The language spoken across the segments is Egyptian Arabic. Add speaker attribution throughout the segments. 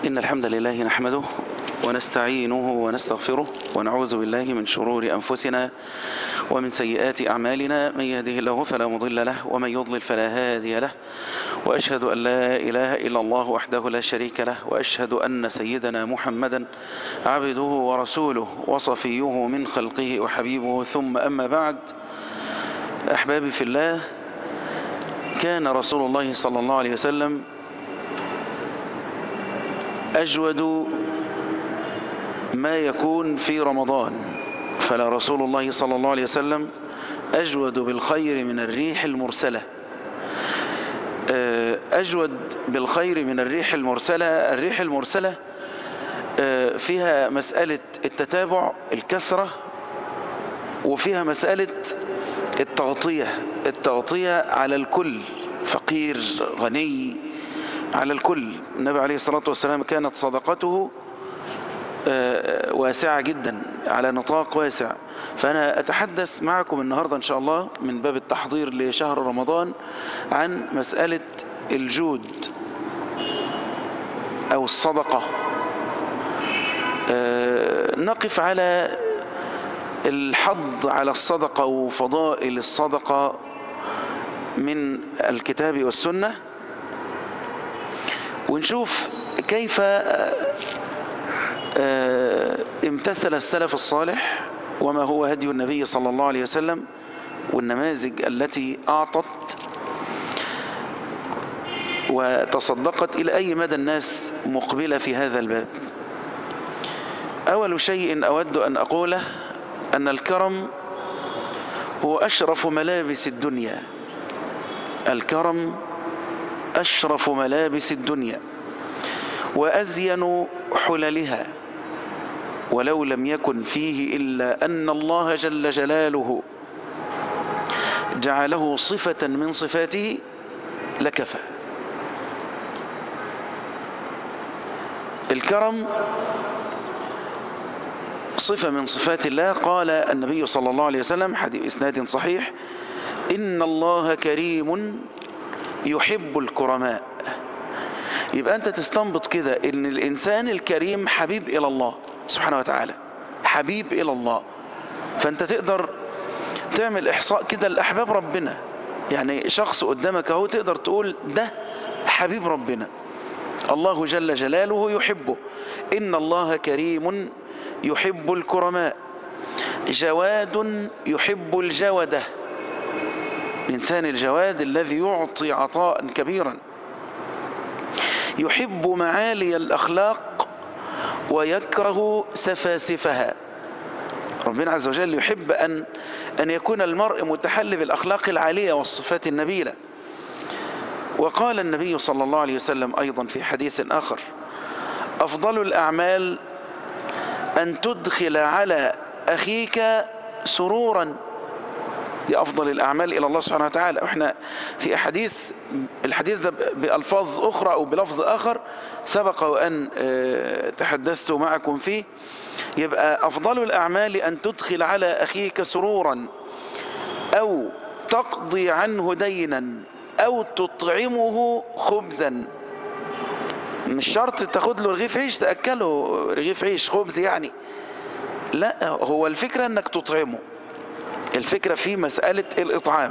Speaker 1: إن الحمد لله نحمده ونستعينه ونستغفره ونعوذ بالله من شرور أنفسنا ومن سيئات أعمالنا من يهده الله فلا مضل له ومن يضلل فلا هادي له وأشهد أن لا إله إلا الله وحده لا شريك له وأشهد أن سيدنا محمدا عبده ورسوله وصفيه من خلقه وحبيبه ثم أما بعد أحبابي في الله كان رسول الله صلى الله عليه وسلم أجود ما يكون في رمضان فلا رسول الله صلى الله عليه وسلم أجود بالخير من الريح المرسلة أجود بالخير من الريح المرسلة الريح المرسلة فيها مسألة التتابع الكسرة وفيها مسألة التغطية التغطية على الكل فقير غني على الكل النبي عليه الصلاة والسلام كانت صدقته واسعة جدا على نطاق واسع فأنا أتحدث معكم النهاردة إن شاء الله من باب التحضير لشهر رمضان عن مسألة الجود أو الصدقة نقف على الحض على الصدقة وفضائل الصدقة من الكتاب والسنة ونشوف كيف امتثل السلف الصالح وما هو هدي النبي صلى الله عليه وسلم والنماذج التي أعطت وتصدقت إلى أي مدى الناس مقبلة في هذا الباب أول شيء أود أن أقوله أن الكرم هو أشرف ملابس الدنيا الكرم أشرف ملابس الدنيا وأزين حللها ولو لم يكن فيه إلا أن الله جل جلاله جعله صفة من صفاته لكفى الكرم صفة من صفات الله قال النبي صلى الله عليه وسلم حديث إسناد صحيح إن الله كريم يحب الكرماء يبقى أنت تستنبط كده إن الإنسان الكريم حبيب إلى الله سبحانه وتعالى حبيب إلى الله فأنت تقدر تعمل إحصاء كده لأحباب ربنا يعني شخص قدامك اهو تقدر تقول ده حبيب ربنا الله جل جلاله يحبه إن الله كريم يحب الكرماء جواد يحب الجودة الإنسان الجواد الذي يعطي عطاء كبيرا يحب معالي الأخلاق ويكره سفاسفها ربنا عز وجل يحب أن, أن يكون المرء متحل بالأخلاق العالية والصفات النبيلة وقال النبي صلى الله عليه وسلم أيضا في حديث آخر أفضل الأعمال أن تدخل على أخيك سرورا دي أفضل الأعمال إلى الله سبحانه وتعالى احنا في أحاديث الحديث ده بألفاظ أخرى أو بلفظ آخر سبق وأن تحدثت معكم فيه يبقى أفضل الأعمال أن تدخل على أخيك سرورا أو تقضي عنه دينا أو تطعمه خبزا مش شرط تاخد له رغيف عيش تأكله رغيف عيش خبز يعني لا هو الفكرة أنك تطعمه الفكرة في مسألة الإطعام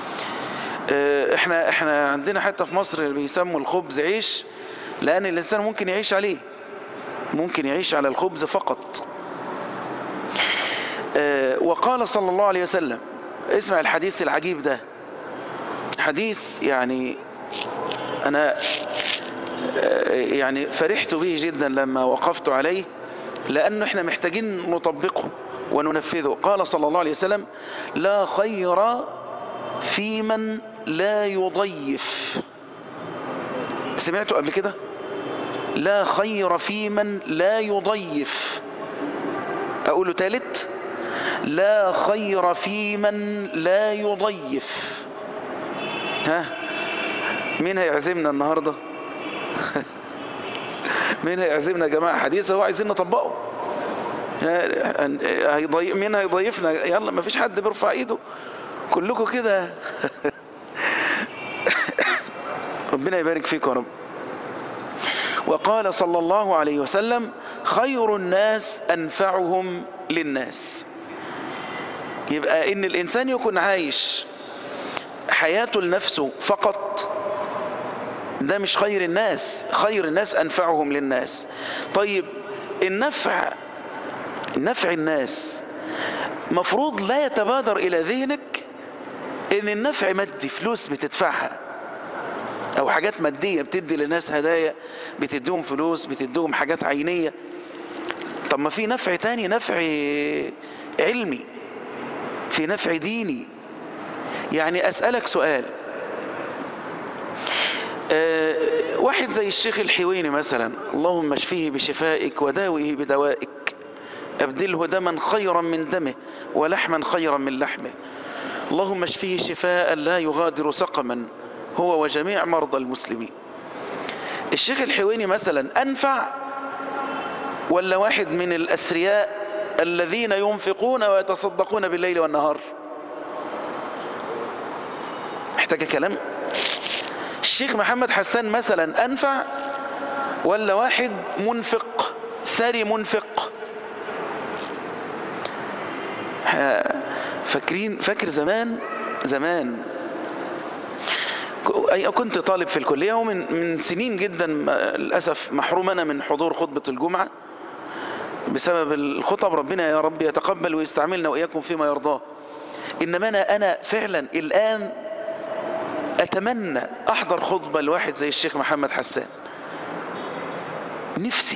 Speaker 1: احنا احنا عندنا حتى في مصر بيسموا الخبز عيش لأن الإنسان ممكن يعيش عليه ممكن يعيش على الخبز فقط وقال صلى الله عليه وسلم اسمع الحديث العجيب ده حديث يعني أنا يعني فرحت به جدا لما وقفت عليه لأنه احنا محتاجين نطبقه وننفذه قال صلى الله عليه وسلم لا خير في من لا يضيف سمعتوا قبل كده لا خير في من لا يضيف أقوله ثالث لا خير في من لا يضيف ها مين هيعزمنا النهاردة مين هيعزمنا يا جماعة حديث هو عايزين نطبقه هيضي... مين هيضيفنا يلا ما فيش حد بيرفع ايده كلكم كده ربنا يبارك فيكم يا رب وقال صلى الله عليه وسلم خير الناس أنفعهم للناس يبقى إن الإنسان يكون عايش حياته لنفسه فقط ده مش خير الناس خير الناس أنفعهم للناس طيب النفع نفع الناس مفروض لا يتبادر إلى ذهنك إن النفع مادي فلوس بتدفعها أو حاجات مادية بتدي للناس هدايا بتديهم فلوس بتديهم حاجات عينية طب ما في نفع تاني نفع علمي في نفع ديني يعني أسألك سؤال أه واحد زي الشيخ الحويني مثلا اللهم اشفيه بشفائك وداويه بدوائك أبدله دما خيرا من دمه ولحما خيرا من لحمه اللهم اشفيه شفاء لا يغادر سقما هو وجميع مرضى المسلمين الشيخ الحويني مثلا أنفع ولا واحد من الأثرياء الذين ينفقون ويتصدقون بالليل والنهار محتاج كلام الشيخ محمد حسان مثلا أنفع ولا واحد منفق ثري منفق فاكرين فاكر زمان زمان كنت طالب في الكلية ومن من سنين جدا للأسف محروم أنا من حضور خطبة الجمعة بسبب الخطب ربنا يا رب يتقبل ويستعملنا وإياكم فيما يرضاه إنما أنا أنا فعلا الآن أتمنى أحضر خطبة لواحد زي الشيخ محمد حسان نفسي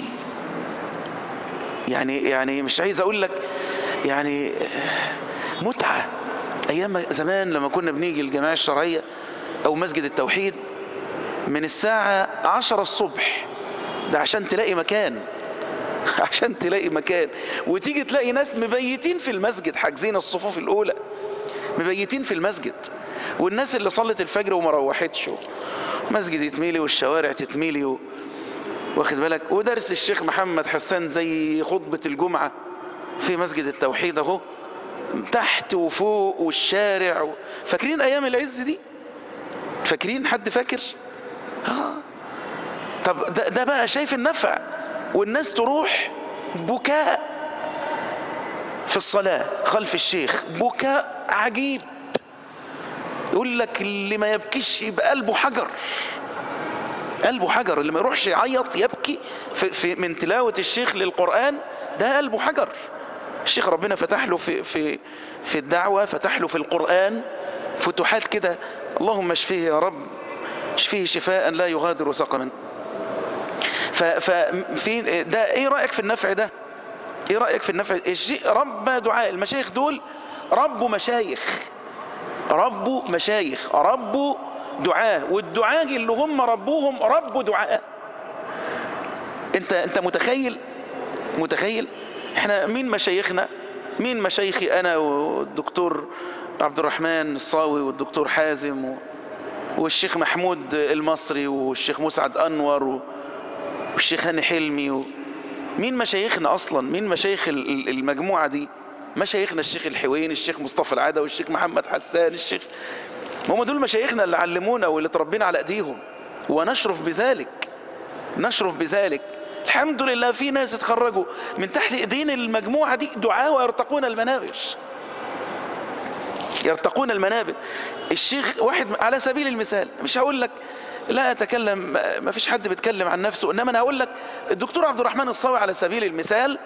Speaker 1: يعني يعني مش عايز أقول لك يعني متعة أيام زمان لما كنا بنيجي الجماعة الشرعية أو مسجد التوحيد من الساعة عشرة الصبح ده عشان تلاقي مكان عشان تلاقي مكان وتيجي تلاقي ناس مبيتين في المسجد حاجزين الصفوف الأولى مبيتين في المسجد والناس اللي صلت الفجر وما روحتش مسجد يتميلي والشوارع تتميلي و... واخد بالك ودرس الشيخ محمد حسان زي خطبة الجمعة في مسجد التوحيد اهو تحت وفوق والشارع و... فاكرين ايام العز دي فاكرين حد فاكر آه. طب ده, ده بقى شايف النفع والناس تروح بكاء في الصلاة خلف الشيخ بكاء عجيب يقول لك اللي ما يبكيش يبقى قلبه حجر قلبه حجر اللي ما يروحش يعيط يبكي في, في من تلاوة الشيخ للقرآن ده قلبه حجر الشيخ ربنا فتح له في في في الدعوة فتح له في القرآن فتوحات كده اللهم اشفيه يا رب اشفيه شفاء لا يغادر سقما ففي ده ايه رأيك في النفع ده ايه رأيك في النفع رب دعاء المشايخ دول ربوا مشايخ ربوا مشايخ ربوا دعاء والدعاء اللي هم ربوهم ربوا دعاء انت انت متخيل متخيل احنا مين مشايخنا مين مشايخي انا والدكتور عبد الرحمن الصاوي والدكتور حازم و... والشيخ محمود المصري والشيخ مسعد انور والشيخ هاني حلمي و... مين مشايخنا اصلا مين مشايخ المجموعه دي مشايخنا الشيخ الحوين الشيخ مصطفى العدوي الشيخ محمد حسان الشيخ هم دول مشايخنا اللي علمونا واللي تربينا على ايديهم ونشرف بذلك نشرف بذلك الحمد لله في ناس اتخرجوا من تحت ايدين المجموعة دي دعاء ويرتقون المنابر يرتقون المنابر الشيخ واحد على سبيل المثال مش هقول لك لا اتكلم ما فيش حد بيتكلم عن نفسه انما انا هقول لك الدكتور عبد الرحمن الصاوي على سبيل المثال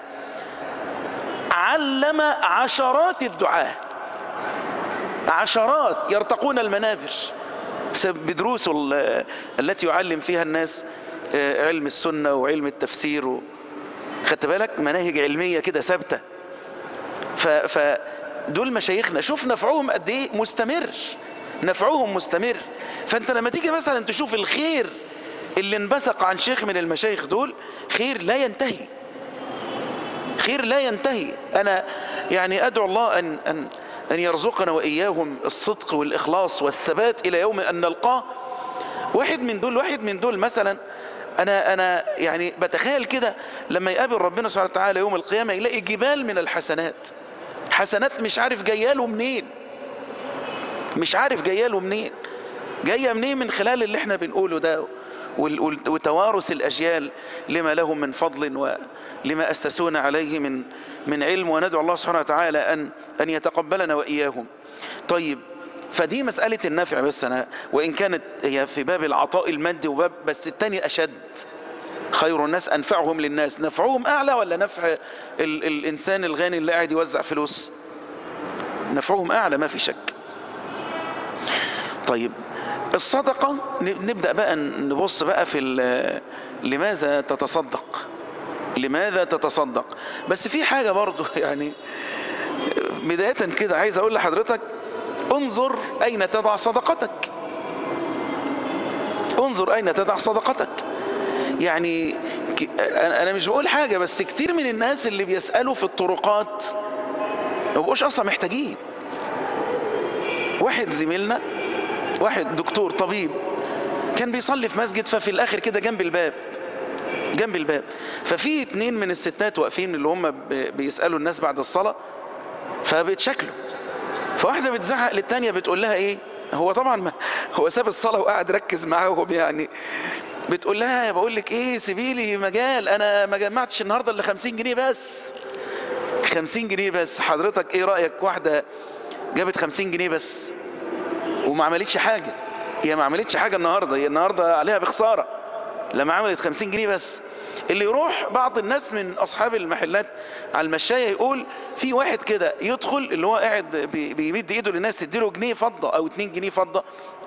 Speaker 1: علم عشرات الدعاة عشرات يرتقون المنابر بدروسه التي يعلم فيها الناس علم السنة وعلم التفسير و... خدت بالك مناهج علمية كده ثابتة ف... فدول مشايخنا شوف نفعهم قد ايه مستمر نفعهم مستمر فانت لما تيجي مثلا تشوف الخير اللي انبثق عن شيخ من المشايخ دول خير لا ينتهي خير لا ينتهي انا يعني ادعو الله ان ان ان يرزقنا واياهم الصدق والاخلاص والثبات الى يوم ان نلقاه واحد من دول واحد من دول مثلا انا انا يعني بتخيل كده لما يقابل ربنا سبحانه وتعالى يوم القيامه يلاقي جبال من الحسنات حسنات مش عارف جايه له منين مش عارف جايه له منين جايه منين من خلال اللي احنا بنقوله ده وتوارث الأجيال لما لهم من فضل ولما أسسون عليه من من علم وندعو الله سبحانه وتعالى أن أن يتقبلنا وإياهم طيب فدي مسألة النفع بس أنا وإن كانت هي في باب العطاء المادي وباب بس التاني أشد خير الناس أنفعهم للناس نفعهم أعلى ولا نفع ال الإنسان الغني اللي قاعد يوزع فلوس نفعهم أعلى ما في شك طيب الصدقة نبدأ بقى نبص بقى في لماذا تتصدق لماذا تتصدق بس في حاجة برضو يعني بداية كده عايز أقول لحضرتك انظر أين تضع صدقتك انظر أين تضع صدقتك يعني أنا مش بقول حاجة بس كتير من الناس اللي بيسألوا في الطرقات ما بقوش أصلا محتاجين واحد زميلنا واحد دكتور طبيب كان بيصلي في مسجد ففي الآخر كده جنب الباب جنب الباب ففي اتنين من الستات واقفين اللي هم بيسألوا الناس بعد الصلاة فبيتشكلوا فواحدة بتزعق للتانية بتقول لها ايه هو طبعا ما هو ساب الصلاة وقعد ركز معاهم يعني بتقول لها بقول لك ايه سيبي لي مجال انا ما جمعتش النهارده الا 50 جنيه بس 50 جنيه بس حضرتك ايه رايك واحده جابت 50 جنيه بس وما عملتش حاجه هي ما عملتش حاجه النهارده هي النهارده عليها بخساره لما عملت 50 جنيه بس اللي يروح بعض الناس من اصحاب المحلات على المشايه يقول في واحد كده يدخل اللي هو قاعد بيمد ايده للناس تديله جنيه فضه او 2 جنيه فضه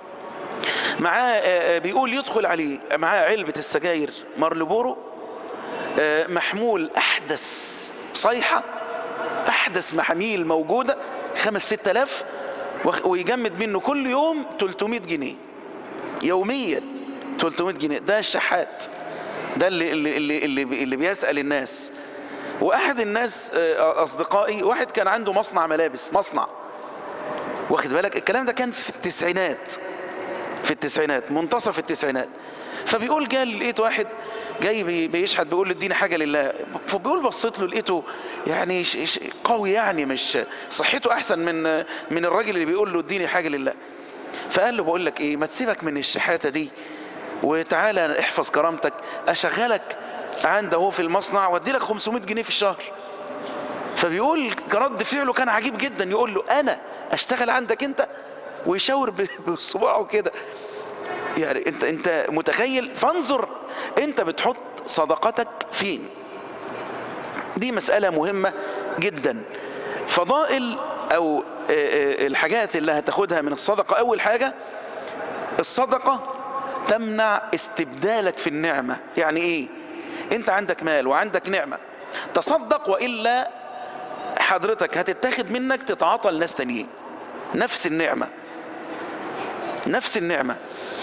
Speaker 1: معاه بيقول يدخل عليه معاه علبة السجاير مارلبورو محمول أحدث صيحة أحدث محاميل موجودة خمس ست ألاف ويجمد منه كل يوم 300 جنيه يوميا 300 جنيه ده الشحات ده اللي, اللي, اللي, اللي, اللي بيسأل الناس وأحد الناس أصدقائي واحد كان عنده مصنع ملابس مصنع واخد بالك الكلام ده كان في التسعينات في التسعينات منتصف التسعينات فبيقول جاء لقيت واحد جاي بيشحت بيقول له اديني حاجه لله فبيقول بصيت له لقيته يعني قوي يعني مش صحته احسن من من الراجل اللي بيقول له اديني حاجه لله فقال له بقول لك ايه ما تسيبك من الشحاته دي وتعالى احفظ كرامتك اشغلك عنده هو في المصنع وادي لك 500 جنيه في الشهر فبيقول رد فعله كان عجيب جدا يقول له انا اشتغل عندك انت ويشاور بصباعه كده يعني انت انت متخيل فانظر انت بتحط صدقتك فين دي مسألة مهمة جدا فضائل او الحاجات اللي هتاخدها من الصدقة اول حاجة الصدقة تمنع استبدالك في النعمة يعني ايه انت عندك مال وعندك نعمة تصدق وإلا حضرتك هتتاخد منك تتعاطى لناس تانيين نفس النعمة نفس النعمة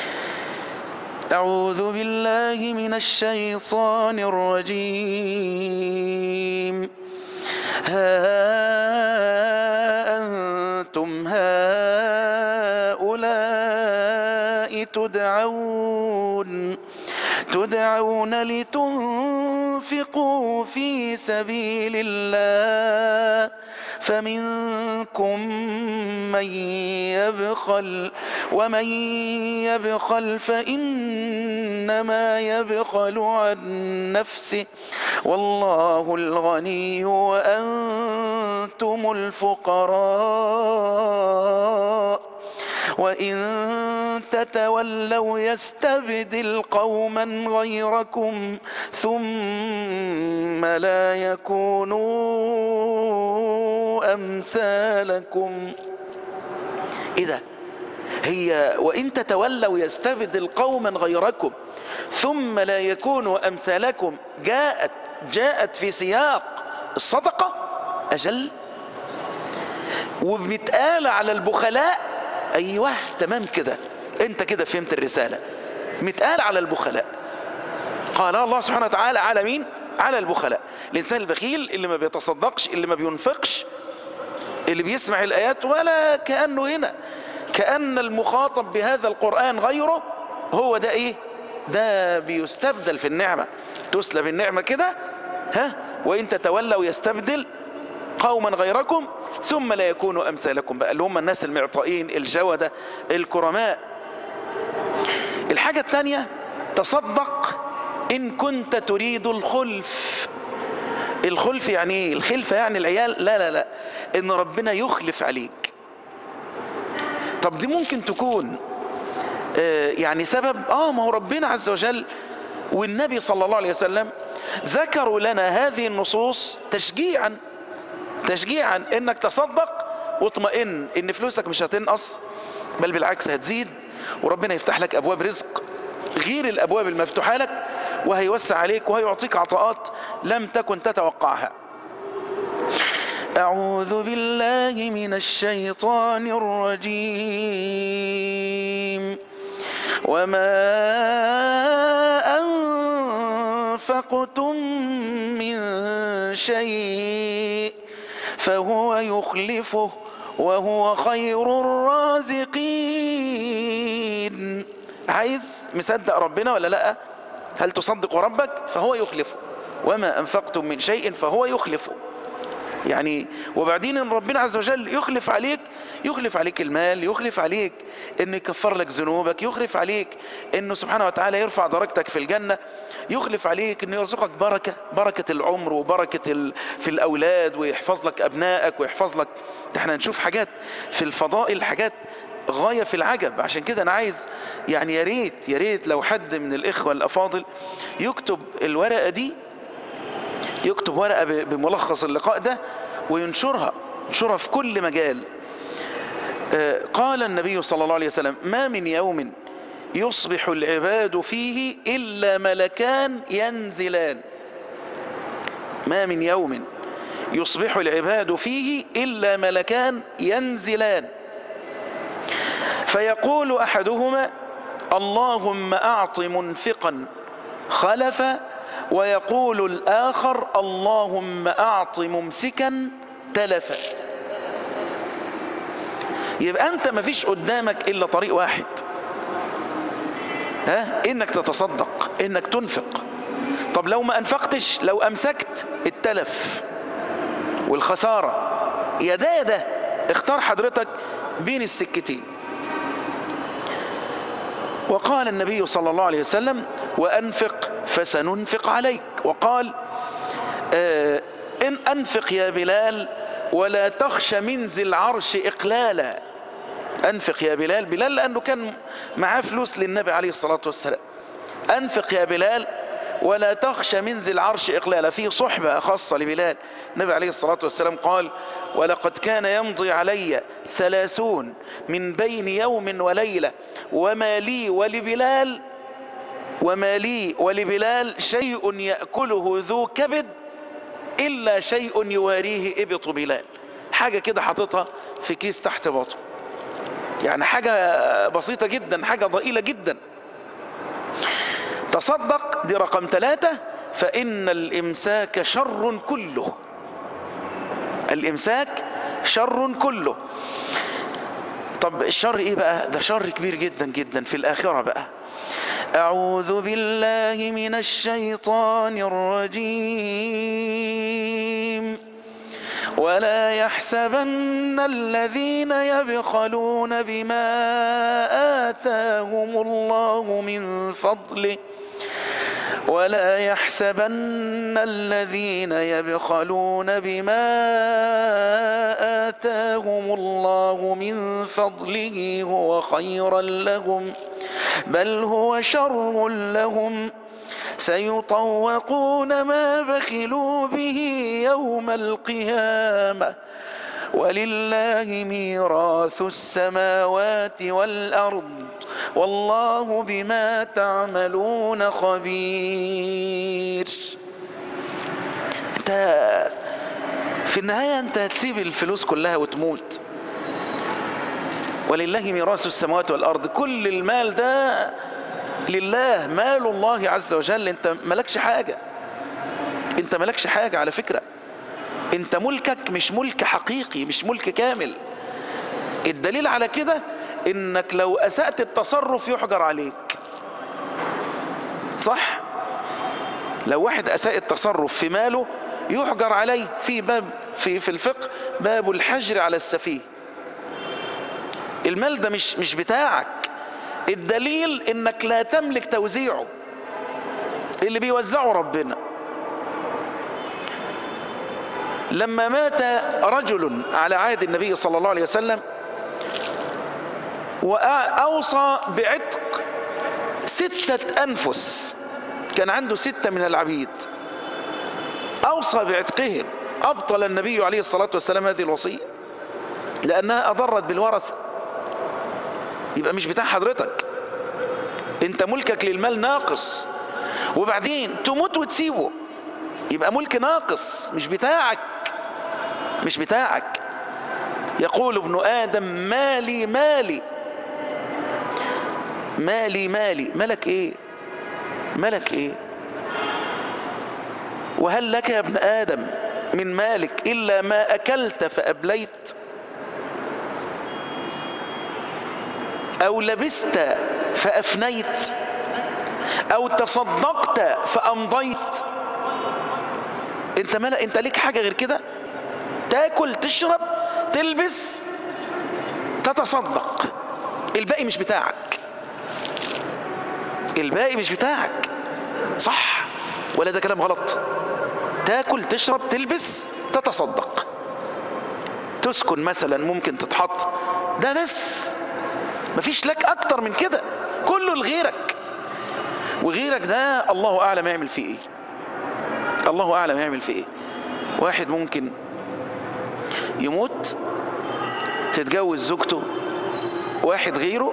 Speaker 1: أعوذ بالله من الشيطان الرجيم ها أنتم هؤلاء تدعون تدعون لتنفقوا في سبيل الله فمنكم من يبخل ومن يبخل فإنما يبخل عن نفسه والله الغني وأنتم الفقراء وإن تتولوا يستبدل قوما غيركم ثم لا يكونوا أمثالكم إذا هي وإن تتولوا يستبدل قوما غيركم ثم لا يكونوا أمثالكم جاءت جاءت في سياق الصدقة أجل وبنتقال على البخلاء ايوه تمام كده انت كده فهمت الرسالة متقال على البخلاء قال الله سبحانه وتعالى على مين على البخلاء الانسان البخيل اللي ما بيتصدقش اللي ما بينفقش اللي بيسمع الايات ولا كأنه هنا كأن المخاطب بهذا القرآن غيره هو ده ايه ده بيستبدل في النعمة تسلب النعمة كده ها وإن تتولوا يستبدل قوما غيركم ثم لا يكونوا أمثالكم بقى اللي هم الناس المعطائين الجودة الكرماء الحاجة الثانية تصدق إن كنت تريد الخلف الخلف يعني ايه الخلفة يعني العيال لا لا لا ان ربنا يخلف عليك طب دي ممكن تكون آه، يعني سبب اه ما هو ربنا عز وجل والنبي صلى الله عليه وسلم ذكروا لنا هذه النصوص تشجيعا تشجيعا انك تصدق واطمئن ان فلوسك مش هتنقص بل بالعكس هتزيد وربنا يفتح لك ابواب رزق غير الابواب المفتوحه لك وهيوسع عليك وهيعطيك عطاءات لم تكن تتوقعها أعوذ بالله من الشيطان الرجيم وما أنفقتم من شيء فهو يخلفه وهو خير الرازقين عايز مصدق ربنا ولا لا هل تصدق ربك فهو يخلفه وما أنفقتم من شيء فهو يخلفه يعني وبعدين ان ربنا عز وجل يخلف عليك يخلف عليك المال يخلف عليك انه يكفر لك ذنوبك يخلف عليك انه سبحانه وتعالى يرفع درجتك في الجنة يخلف عليك انه يرزقك بركة بركة العمر وبركة ال... في الاولاد ويحفظ لك ابنائك ويحفظ لك احنا نشوف حاجات في الفضائل حاجات غاية في العجب عشان كده انا عايز يعني يا ريت يا ريت لو حد من الاخوة الافاضل يكتب الورقة دي يكتب ورقة بملخص اللقاء ده وينشرها ينشرها في كل مجال قال النبي صلى الله عليه وسلم ما من يوم يصبح العباد فيه إلا ملكان ينزلان ما من يوم يصبح العباد فيه إلا ملكان ينزلان فيقول أحدهما اللهم أعط منفقا خلفا ويقول الآخر اللهم أعط ممسكا تلفا يبقى أنت ما فيش قدامك إلا طريق واحد ها إنك تتصدق إنك تنفق طب لو ما أنفقتش لو أمسكت التلف والخسارة يا ده يا ده اختار حضرتك بين السكتين وقال النبي صلى الله عليه وسلم وأنفق فسننفق عليك وقال آه إن أنفق يا بلال ولا تخش من ذي العرش إقلالا أنفق يا بلال بلال لأنه كان معاه فلوس للنبي عليه الصلاة والسلام أنفق يا بلال ولا تخش من ذي العرش إقلالا في صحبة خاصة لبلال النبي عليه الصلاة والسلام قال ولقد كان يمضي علي ثلاثون من بين يوم وليلة وما لي ولبلال وما لي ولبلال شيء يأكله ذو كبد إلا شيء يواريه إبط بلال حاجة كده حاططها في كيس تحت باطه يعني حاجة بسيطة جدا حاجة ضئيلة جدا تصدق دي رقم ثلاثة فإن الإمساك شر كله الإمساك شر كله طب الشر إيه بقى ده شر كبير جدا جدا في الآخرة بقى أعوذ بالله من الشيطان الرجيم ولا يحسبن الذين يبخلون بما آتاهم الله من فضله ولا يحسبن الذين يبخلون بما آتاهم الله من فضله هو خيرا لهم بل هو شر لهم سيطوقون ما بخلوا به يوم القيامة ولله ميراث السماوات والأرض والله بما تعملون خبير انت في النهاية انت هتسيب الفلوس كلها وتموت ولله ميراث السماوات والأرض كل المال ده لله مال الله عز وجل انت ملكش حاجة انت ملكش حاجة على فكرة انت ملكك مش ملك حقيقي مش ملك كامل الدليل على كده انك لو اسأت التصرف يحجر عليك صح لو واحد اساء التصرف في ماله يحجر عليه في باب في في الفقه باب الحجر على السفيه المال ده مش مش بتاعك الدليل انك لا تملك توزيعه اللي بيوزعه ربنا لما مات رجل على عهد النبي صلى الله عليه وسلم وأوصى بعتق ستة أنفس كان عنده ستة من العبيد أوصى بعتقهم أبطل النبي عليه الصلاة والسلام هذه الوصية لأنها أضرت بالورثة يبقى مش بتاع حضرتك انت ملكك للمال ناقص وبعدين تموت وتسيبه يبقى ملك ناقص مش بتاعك مش بتاعك يقول ابن آدم مالي مالي مالي مالي ملك ايه ملك ايه وهل لك يا ابن آدم من مالك إلا ما أكلت فأبليت أو لبست فأفنيت أو تصدقت فأمضيت أنت ملك أنت ليك حاجة غير كده تاكل تشرب تلبس تتصدق الباقي مش بتاعك الباقي مش بتاعك صح ولا ده كلام غلط تاكل تشرب تلبس تتصدق تسكن مثلا ممكن تتحط ده بس مفيش لك اكتر من كده كله لغيرك وغيرك ده الله اعلم يعمل فيه ايه الله اعلم يعمل فيه ايه واحد ممكن يموت تتجوز زوجته واحد غيره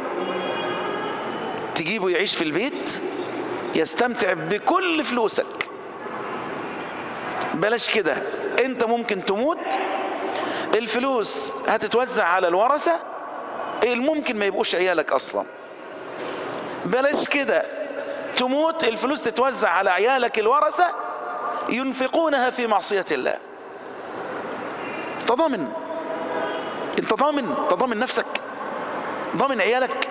Speaker 1: تجيبه يعيش في البيت يستمتع بكل فلوسك بلاش كده انت ممكن تموت الفلوس هتتوزع على الورثة الممكن ما يبقوش عيالك اصلا بلاش كده تموت الفلوس تتوزع على عيالك الورثة ينفقونها في معصية الله تضامن انت ضامن تضامن نفسك ضامن عيالك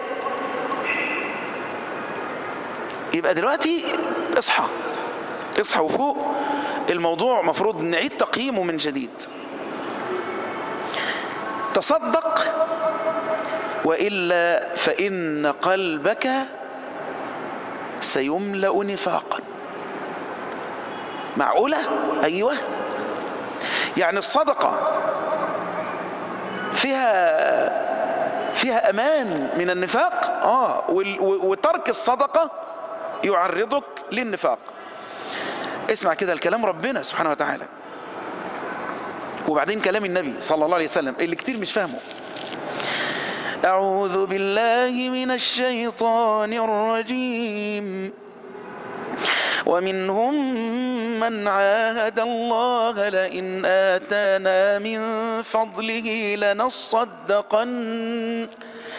Speaker 1: يبقى دلوقتي اصحى اصحى وفوق الموضوع مفروض نعيد تقييمه من جديد تصدق وإلا فإن قلبك سيملأ نفاقا معقولة أيوة يعني الصدقة فيها فيها أمان من النفاق آه وترك الصدقة يعرضك للنفاق اسمع كده الكلام ربنا سبحانه وتعالى وبعدين كلام النبي صلى الله عليه وسلم اللي كتير مش فاهمه أعوذ بالله من الشيطان الرجيم ومنهم من عاهد الله لئن آتانا من فضله لنصدقن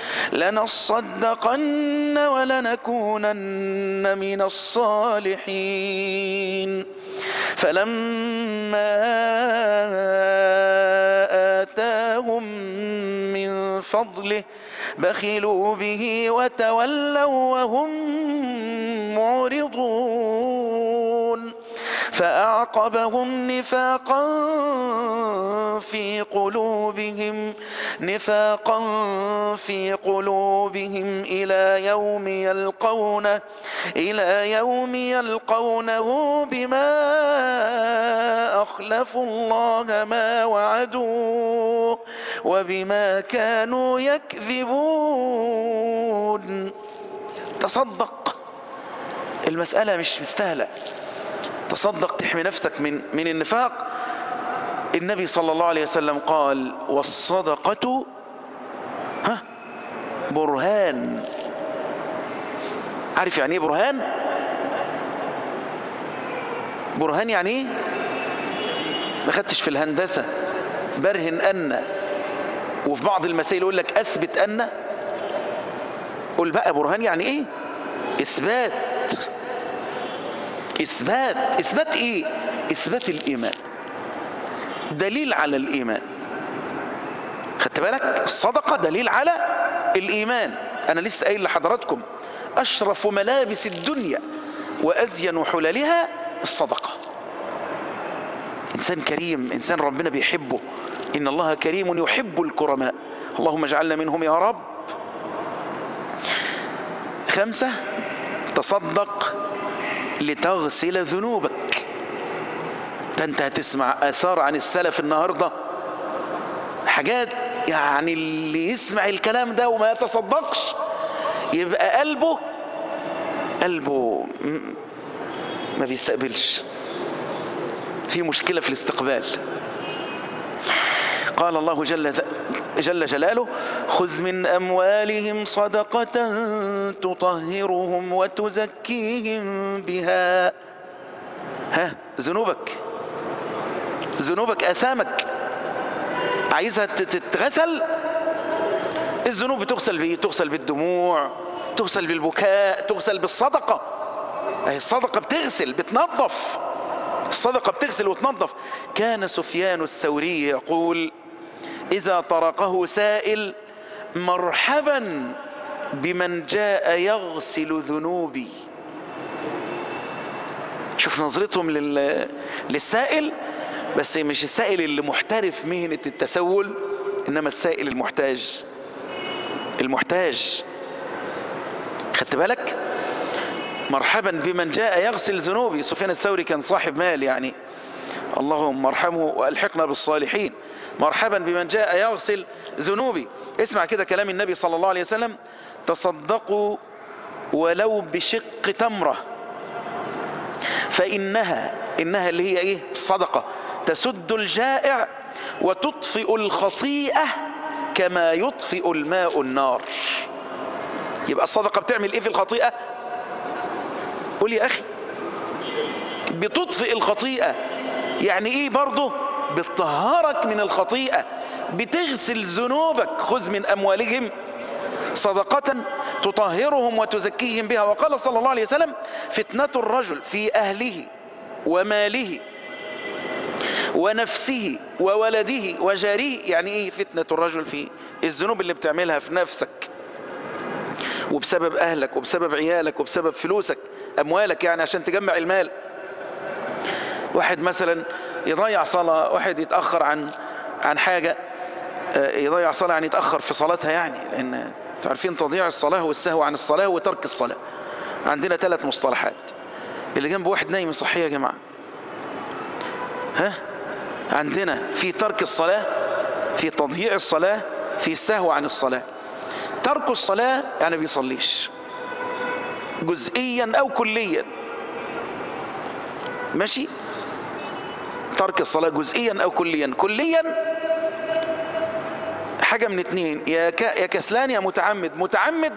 Speaker 1: لنصدقن ولنكونن من الصالحين فلما آتاهم من فضله بخلوا به وتولوا وهم معرضون فأعقبهم نفاقا في قلوبهم نفاقا في قلوبهم إلى يوم يلقونه إلى يوم يلقونه بما أخلفوا الله ما وعدوه وبما كانوا يكذبون تصدق المسألة مش مستاهلة تصدق تحمي نفسك من من النفاق النبي صلى الله عليه وسلم قال والصدقة ها برهان عارف يعني ايه برهان برهان يعني ايه ما خدتش في الهندسة برهن أن وفي بعض المسائل يقول لك أثبت أن قول بقى برهان يعني ايه إثبات إثبات إثبات إيه إثبات الإيمان دليل على الإيمان خدت بالك الصدقة دليل على الإيمان أنا لسه قايل لحضراتكم أشرف ملابس الدنيا وأزين حللها الصدقة إنسان كريم إنسان ربنا بيحبه إن الله كريم يحب الكرماء اللهم اجعلنا منهم يا رب خمسة تصدق لتغسل ذنوبك ده انت هتسمع اثار عن السلف النهاردة حاجات يعني اللي يسمع الكلام ده وما يتصدقش يبقى قلبه قلبه ما بيستقبلش في مشكلة في الاستقبال قال الله جل, جل جلاله خذ من أموالهم صدقة تطهرهم وتزكيهم بها ها ذنوبك ذنوبك أثامك عايزها تتغسل الذنوب بتغسل بايه تغسل بالدموع تغسل بالبكاء تغسل بالصدقة أي الصدقة بتغسل بتنظف الصدقة بتغسل وتنظف كان سفيان الثوري يقول إذا طرقه سائل مرحبا بمن جاء يغسل ذنوبي شوف نظرتهم لل... للسائل بس مش السائل اللي محترف مهنة التسول إنما السائل المحتاج المحتاج خدت بالك مرحبا بمن جاء يغسل ذنوبي سفيان الثوري كان صاحب مال يعني اللهم ارحمه والحقنا بالصالحين مرحبا بمن جاء يغسل ذنوبي اسمع كده كلام النبي صلى الله عليه وسلم تصدقوا ولو بشق تمرة فإنها إنها اللي هي إيه الصدقة تسد الجائع وتطفئ الخطيئة كما يطفئ الماء النار يبقى الصدقة بتعمل إيه في الخطيئة قول يا أخي بتطفئ الخطيئة يعني إيه برضه بتطهرك من الخطيئة بتغسل ذنوبك خذ من أموالهم صدقة تطهرهم وتزكيهم بها وقال صلى الله عليه وسلم فتنة الرجل في أهله وماله ونفسه وولده وجاره يعني ايه فتنة الرجل في الذنوب اللي بتعملها في نفسك وبسبب اهلك وبسبب عيالك وبسبب فلوسك اموالك يعني عشان تجمع المال واحد مثلا يضيع صلاة واحد يتأخر عن عن حاجة يضيع صلاة يعني يتأخر في صلاتها يعني لأن تعرفين تضييع الصلاة والسهو عن الصلاة وترك الصلاة عندنا ثلاث مصطلحات اللي جنب واحد نايم صحيح يا جماعة ها عندنا في ترك الصلاة في تضييع الصلاة في السهو عن الصلاة ترك الصلاة يعني بيصليش جزئيا أو كليا ماشي ترك الصلاة جزئيا أو كليا كليا حاجة من اتنين يا, ك... يا كسلان يا متعمد متعمد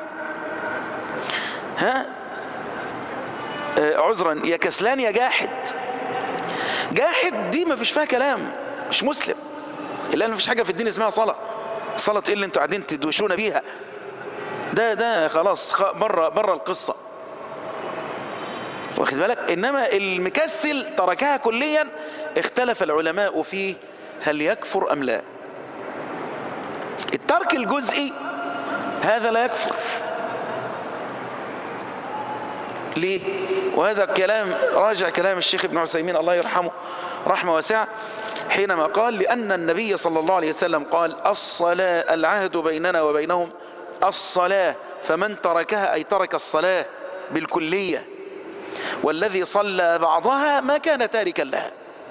Speaker 1: ها آه عذرا يا كسلان يا جاحد جاحد دي ما فيش فيها كلام مش مسلم الا ما فيش حاجة في الدين اسمها صلاة صلاة ايه اللي انتوا قاعدين تدوشونا بيها ده ده خلاص بره بره القصة واخد بالك انما المكسل تركها كليا اختلف العلماء فيه هل يكفر ام لا الترك الجزئي هذا لا يكفر ليه وهذا كلام راجع كلام الشيخ ابن عثيمين الله يرحمه رحمة واسعة حينما قال لأن النبي صلى الله عليه وسلم قال الصلاة العهد بيننا وبينهم الصلاة فمن تركها أي ترك الصلاة بالكلية والذي صلى بعضها ما كان تاركا لها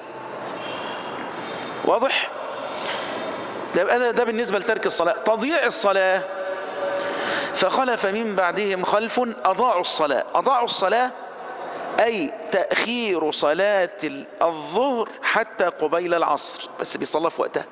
Speaker 1: واضح ده, ده بالنسبة لترك الصلاة تضييع الصلاة فخلف من بعدهم خلف أضاعوا الصلاة أضاعوا الصلاة أي تأخير صلاة الظهر حتى قبيل العصر بس بيصلى في وقتها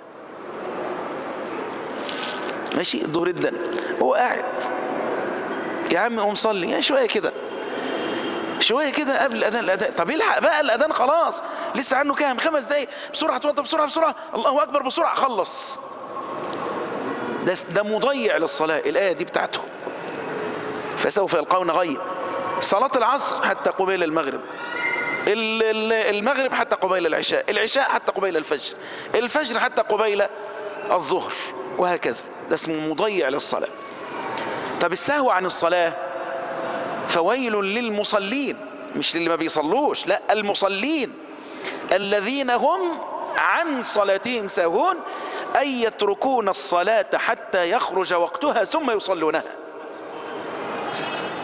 Speaker 1: ماشي الظهر الدن هو قاعد يا عم قوم صلي يعني شوية كده شوية كده قبل الأذان الأذان طب يلحق بقى الأذان خلاص لسه عنه كام خمس دقايق بسرعة توضى بسرعة بسرعة الله أكبر بسرعة خلص ده, ده مضيع للصلاة الآية دي بتاعته فسوف يلقون غي صلاة العصر حتى قبيل المغرب المغرب حتى قبيل العشاء العشاء حتى قبيل الفجر الفجر حتى قبيل الظهر وهكذا ده اسمه مضيع للصلاة طب السهو عن الصلاة فويل للمصلين مش للي ما بيصلوش لا المصلين الذين هم عن صلاتهم ساهون أن يتركون الصلاة حتى يخرج وقتها ثم يصلونها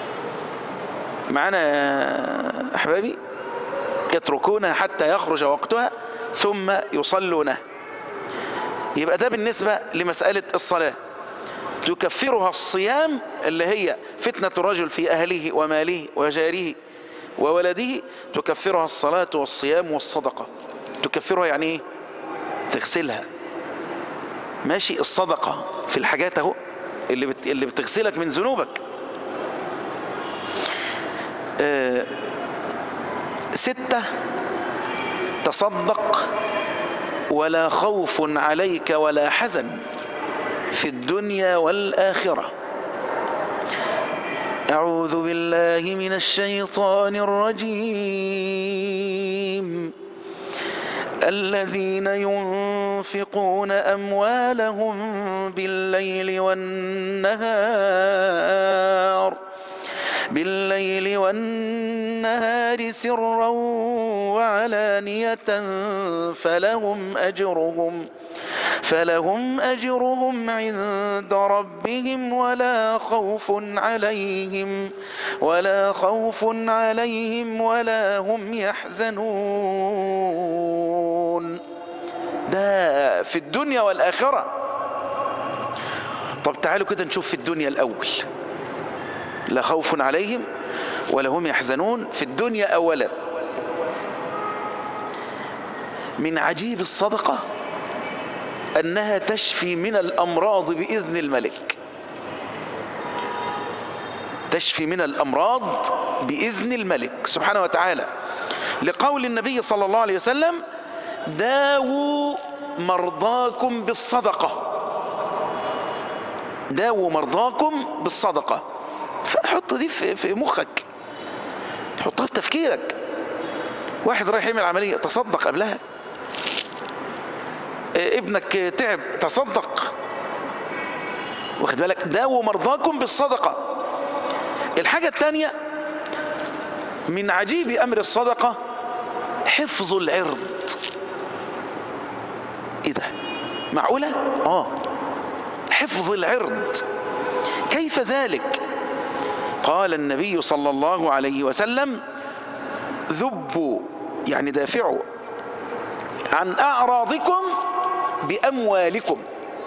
Speaker 1: معنا يا أحبابي يتركونها حتى يخرج وقتها ثم يصلونه يبقى ده بالنسبة لمسألة الصلاة تكفرها الصيام اللي هي فتنة الرجل في أهله وماله وجاره وولده تكفرها الصلاة والصيام والصدقة تكفرها يعني ايه تغسلها ماشي الصدقة في الحاجات اهو اللي بت... اللي بتغسلك من ذنوبك آه ستة تصدق ولا خوف عليك ولا حزن في الدنيا والآخرة أعوذ بالله من الشيطان الرجيم الذين ينفقون أموالهم بالليل والنهار بالليل والنهار سرا وعلانية فلهم أجرهم فلهم أجرهم عند ربهم ولا خوف عليهم ولا خوف عليهم ولا هم يحزنون ده في الدنيا والآخرة طب تعالوا كده نشوف في الدنيا الأول لا خوف عليهم ولا هم يحزنون في الدنيا أولا من عجيب الصدقة أنها تشفي من الأمراض بإذن الملك تشفي من الأمراض بإذن الملك سبحانه وتعالى لقول النبي صلى الله عليه وسلم داووا مرضاكم بالصدقة داووا مرضاكم بالصدقة فحط دي في مخك تحطها في تفكيرك واحد رايح يعمل عملية تصدق قبلها ابنك تعب تصدق واخد بالك داووا مرضاكم بالصدقة الحاجة الثانية من عجيب أمر الصدقة حفظ العرض ايه ده معقولة اه حفظ العرض كيف ذلك قال النبي صلى الله عليه وسلم ذبوا يعني دافعوا عن أعراضكم بأموالكم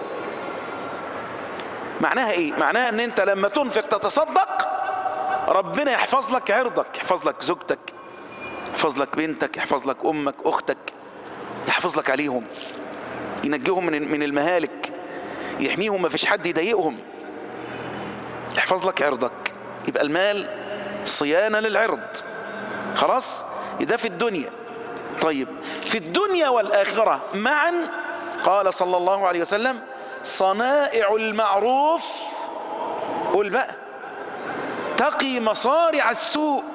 Speaker 1: معناها ايه معناها ان انت لما تنفق تتصدق ربنا يحفظ لك عرضك يحفظ لك زوجتك يحفظ لك بنتك يحفظ لك امك اختك يحفظ لك عليهم ينجيهم من من المهالك يحميهم ما فيش حد يضايقهم يحفظ لك عرضك يبقى المال صيانة للعرض خلاص ده في الدنيا طيب في الدنيا والآخرة معا قال صلى الله عليه وسلم صنائع المعروف قول بقى تقي مصارع السوء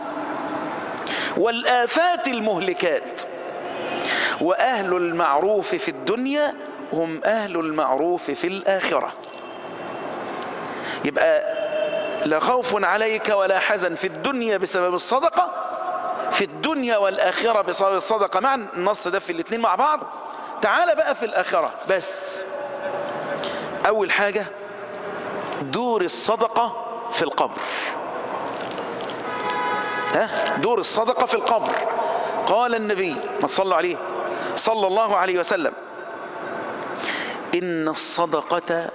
Speaker 1: والآفات المهلكات وأهل المعروف في الدنيا هم أهل المعروف في الآخرة يبقى لا خوف عليك ولا حزن في الدنيا بسبب الصدقة في الدنيا والآخرة بسبب الصدقة مع النص ده في الاثنين مع بعض تعال بقى في الآخرة بس أول حاجة دور الصدقة في القبر ها دور الصدقة في القبر قال النبي ما تصلوا عليه صلى الله عليه وسلم إن الصدقة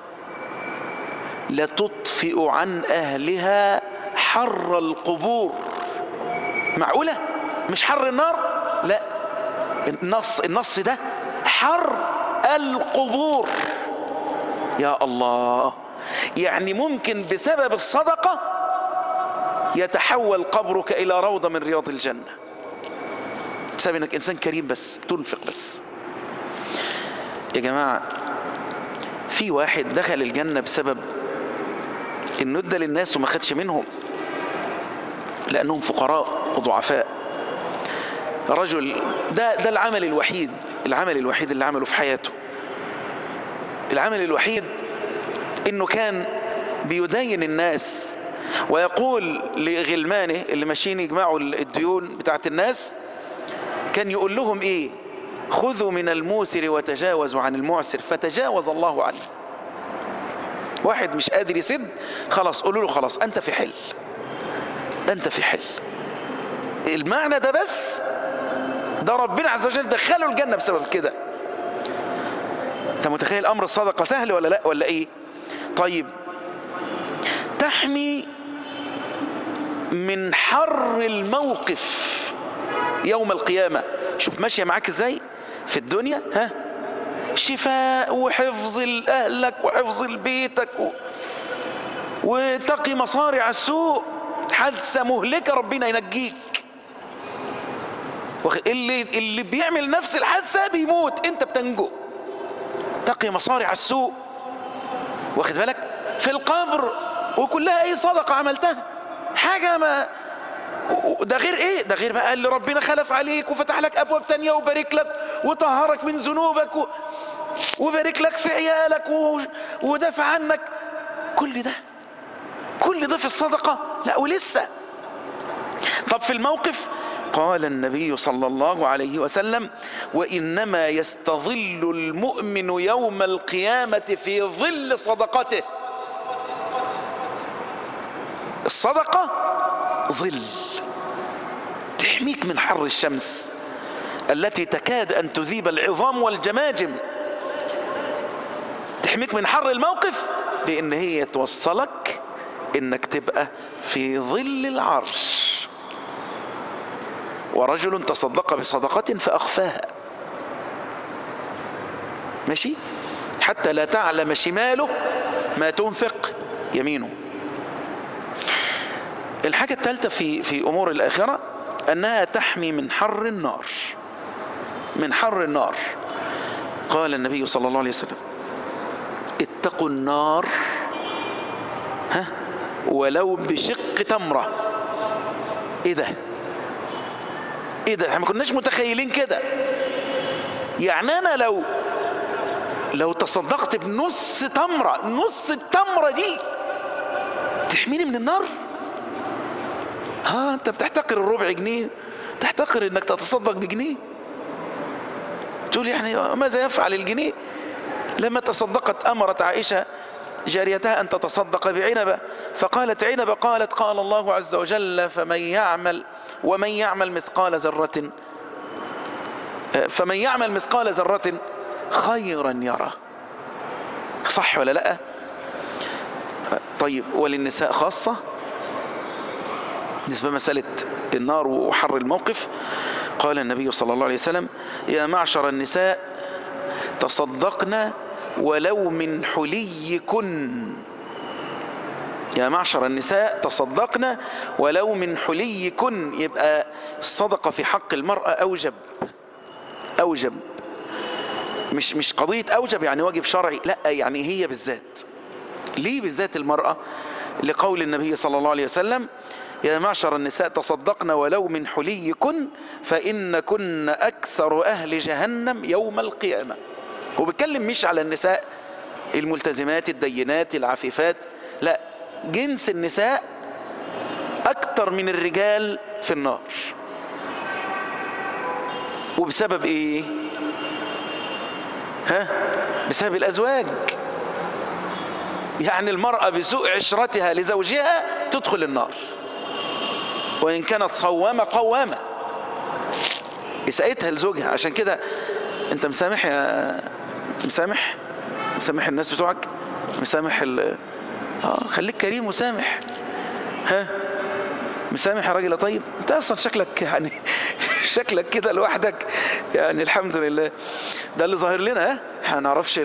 Speaker 1: لتطفئ عن أهلها حر القبور معقولة مش حر النار لا النص النص ده حر القبور يا الله يعني ممكن بسبب الصدقة يتحول قبرك إلى روضة من رياض الجنة بسبب انك انسان كريم بس بتنفق بس يا جماعة في واحد دخل الجنة بسبب انه ادى للناس وما خدش منهم لانهم فقراء وضعفاء رجل ده ده العمل الوحيد العمل الوحيد اللي عمله في حياته العمل الوحيد انه كان بيدين الناس ويقول لغلمانه اللي ماشيين يجمعوا الديون بتاعت الناس كان يقول لهم ايه خذوا من الموسر وتجاوزوا عن المعسر فتجاوز الله عنه واحد مش قادر يسد خلاص قولوا له خلاص انت في حل ده انت في حل المعنى ده بس ده ربنا عز وجل دخله الجنة بسبب كده انت متخيل امر الصدقة سهل ولا لا ولا ايه طيب تحمي من حر الموقف يوم القيامة شوف ماشية معاك ازاي في الدنيا ها شفاء وحفظ لأهلك وحفظ لبيتك و... وتقي مصارع السوء حادثة مهلكة ربنا ينجيك اللي اللي بيعمل نفس الحادثة بيموت انت بتنجو تقي مصارع السوء واخد بالك في القبر وكلها اي صدقة عملتها حاجة ما ده غير ايه ده غير بقى اللي ربنا خلف عليك وفتح لك ابواب تانية وبارك لك وطهرك من ذنوبك و... وبارك لك في عيالك و... ودافع عنك كل ده كل ده في الصدقة لا ولسه طب في الموقف قال النبي صلى الله عليه وسلم وإنما يستظل المؤمن يوم القيامة في ظل صدقته الصدقة ظل تحميك من حر الشمس التي تكاد أن تذيب العظام والجماجم تحميك من حر الموقف بأن هي توصلك انك تبقى في ظل العرش ورجل تصدق بصدقة فأخفاها ماشي حتى لا تعلم شماله ما تنفق يمينه الحاجة الثالثة في في أمور الآخرة أنها تحمي من حر النار من حر النار قال النبي صلى الله عليه وسلم اتقوا النار ها ولو بشق تمرة ايه ده ايه ده احنا ما كناش متخيلين كده يعني انا لو لو تصدقت بنص تمرة نص التمرة دي تحميني من النار ها انت بتحتقر الربع جنيه تحتقر انك تتصدق بجنيه تقول يعني ماذا يفعل الجنيه لما تصدقت امرت عائشة جاريتها أن تتصدق بعنبة فقالت عنبة قالت قال الله عز وجل فمن يعمل ومن يعمل مثقال ذرة فمن يعمل مثقال ذرة خيرا يرى صح ولا لا طيب وللنساء خاصة بالنسبة مسألة النار وحر الموقف قال النبي صلى الله عليه وسلم يا معشر النساء تصدقنا ولو من حليكن يا معشر النساء تصدقنا ولو من حليكن يبقى الصدقة في حق المرأة أوجب أوجب مش مش قضية أوجب يعني واجب شرعي لا يعني هي بالذات ليه بالذات المرأة لقول النبي صلى الله عليه وسلم يا معشر النساء تصدقنا ولو من حليكن فإن كن أكثر أهل جهنم يوم القيامة هو بيتكلم مش على النساء الملتزمات الدينات العفيفات لا جنس النساء أكثر من الرجال في النار وبسبب إيه ها بسبب الأزواج يعني المرأة بسوء عشرتها لزوجها تدخل النار وإن كانت صوامة قوامة إساءتها لزوجها عشان كده أنت مسامح يا مسامح مسامح الناس بتوعك مسامح ال اه خليك كريم وسامح ها مسامح يا راجل طيب انت اصلا شكلك يعني شكلك كده لوحدك يعني الحمد لله ده اللي ظاهر لنا ها احنا ما نعرفش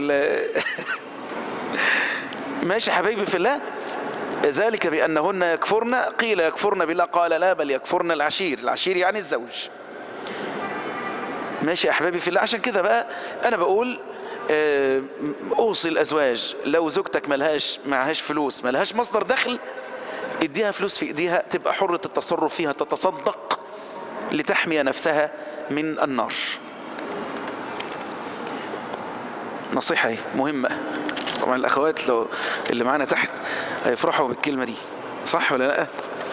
Speaker 1: ماشي حبايبي في الله ذلك بأنهن يكفرن قيل يكفرن بالله قال لا بل يكفرن العشير العشير يعني الزوج ماشي يا أحبابي في الله عشان كده بقى أنا بقول أوصي الأزواج لو زوجتك ملهاش معهاش فلوس ملهاش مصدر دخل اديها فلوس في ايديها تبقى حرة التصرف فيها تتصدق لتحمي نفسها من النار نصيحة مهمة طبعا الأخوات لو اللي معانا تحت هيفرحوا بالكلمة دي صح ولا لا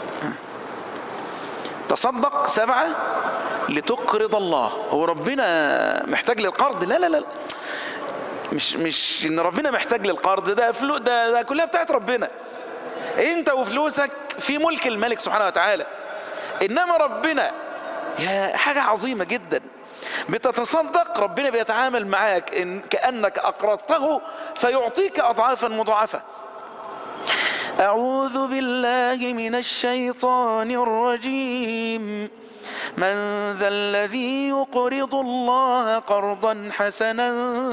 Speaker 1: تصدق سبعة لتقرض الله هو ربنا محتاج للقرض لا لا لا مش مش ان ربنا محتاج للقرض ده فلو ده, ده كلها بتاعت ربنا انت وفلوسك في ملك الملك سبحانه وتعالى انما ربنا يا حاجة عظيمة جدا بتتصدق ربنا بيتعامل معاك إن كأنك أقرضته فيعطيك أضعافا مضاعفة أعوذ بالله من الشيطان الرجيم من ذا الذي يقرض الله قرضا حسنا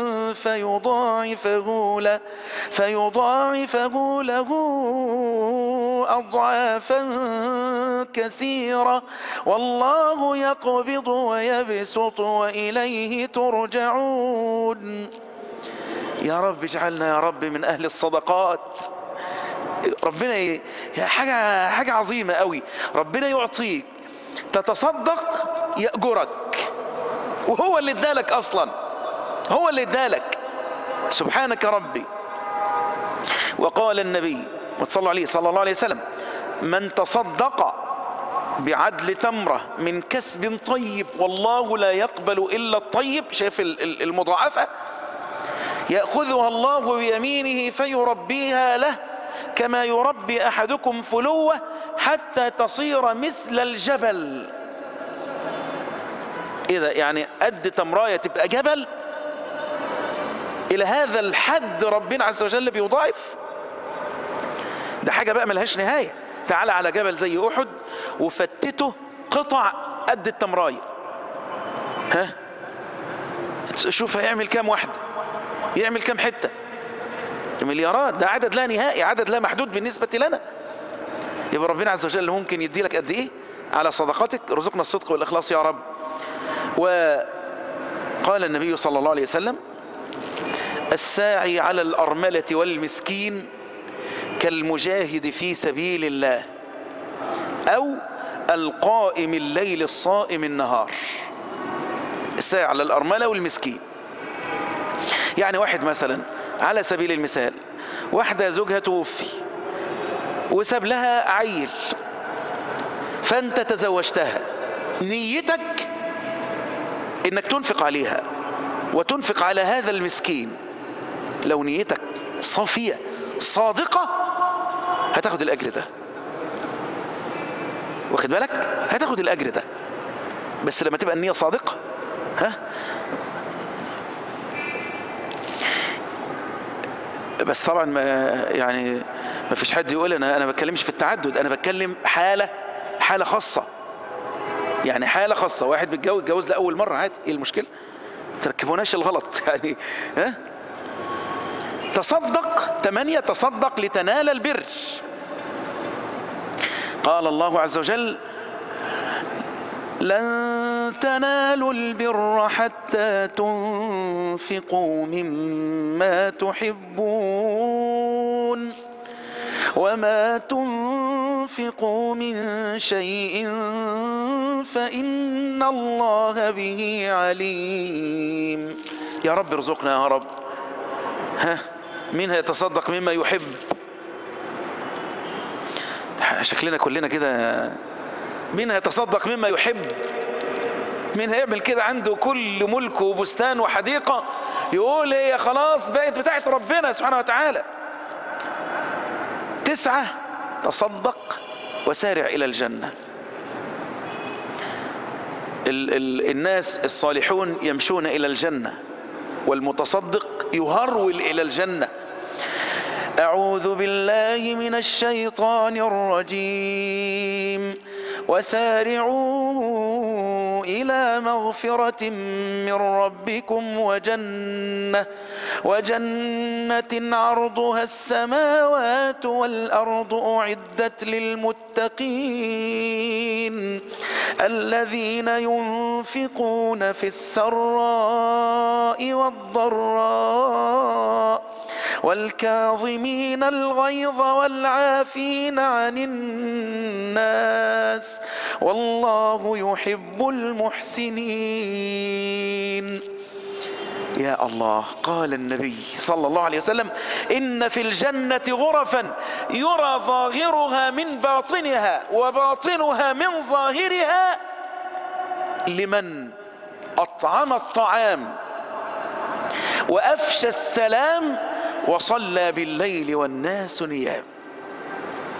Speaker 1: فيضاعفه له, فيضاعفه له أضعافا كثيرة والله يقبض ويبسط وإليه ترجعون يا رب اجعلنا يا رب من أهل الصدقات ربنا ي... حاجة حاجة عظيمة قوي ربنا يعطيك تتصدق يأجرك وهو اللي ادالك اصلا هو اللي ادالك سبحانك ربي وقال النبي وتصلى عليه صلى الله عليه وسلم من تصدق بعدل تمرة من كسب طيب والله لا يقبل إلا الطيب شايف المضاعفة يأخذها الله بيمينه فيربيها له كما يربي أحدكم فلوة حتى تصير مثل الجبل إذا يعني قد تمراية تبقى جبل إلى هذا الحد ربنا عز وجل بيضاعف ده حاجة بقى ملهاش نهاية تعال على جبل زي أحد وفتته قطع قد التمراية ها شوف هيعمل كام واحدة يعمل كام حتة مليارات ده عدد لا نهائي عدد لا محدود بالنسبة لنا يبقى ربنا عز وجل ممكن يدي لك قد ايه على صدقاتك رزقنا الصدق والإخلاص يا رب وقال النبي صلى الله عليه وسلم الساعي على الأرملة والمسكين كالمجاهد في سبيل الله أو القائم الليل الصائم النهار الساعي على الأرملة والمسكين يعني واحد مثلا على سبيل المثال واحدة زوجها توفي وساب لها عيل فانت تزوجتها نيتك انك تنفق عليها وتنفق على هذا المسكين لو نيتك صافية صادقة هتاخد الاجر ده واخد بالك هتاخد الاجر ده بس لما تبقى النية صادقة ها بس طبعا ما يعني ما فيش حد يقول انا انا بتكلمش في التعدد انا بتكلم حاله حاله خاصه يعني حاله خاصه واحد بيتجوز اتجوز لاول مره عادي ايه المشكله تركبوناش الغلط يعني ها تصدق ثمانية تصدق لتنال البر قال الله عز وجل لن تنالوا البر حتى تنفقوا مما تحبون وما تنفقوا من شيء فإن الله به عليم يا رب ارزقنا يا رب ها مين هيتصدق مما يحب شكلنا كلنا كده مين هيتصدق مما يحب مين هيعمل كده عنده كل ملك وبستان وحديقة يقول هي خلاص بقت بتاعت ربنا سبحانه وتعالى تسعة تصدق وسارع إلى الجنة ال ال الناس الصالحون يمشون إلى الجنة والمتصدق يهرول إلى الجنة أعوذ بالله من الشيطان الرجيم وسارعوا إلى مغفرة من ربكم وجنة وجنة عرضها السماوات والأرض أعدت للمتقين الذين ينفقون في السراء والضراء والكاظمين الغيظ والعافين عن الناس والله يحب المحسنين يا الله قال النبي صلى الله عليه وسلم إن في الجنة غرفا يرى ظاهرها من باطنها وباطنها من ظاهرها لمن أطعم الطعام وأفشى السلام وصلى بالليل والناس نيام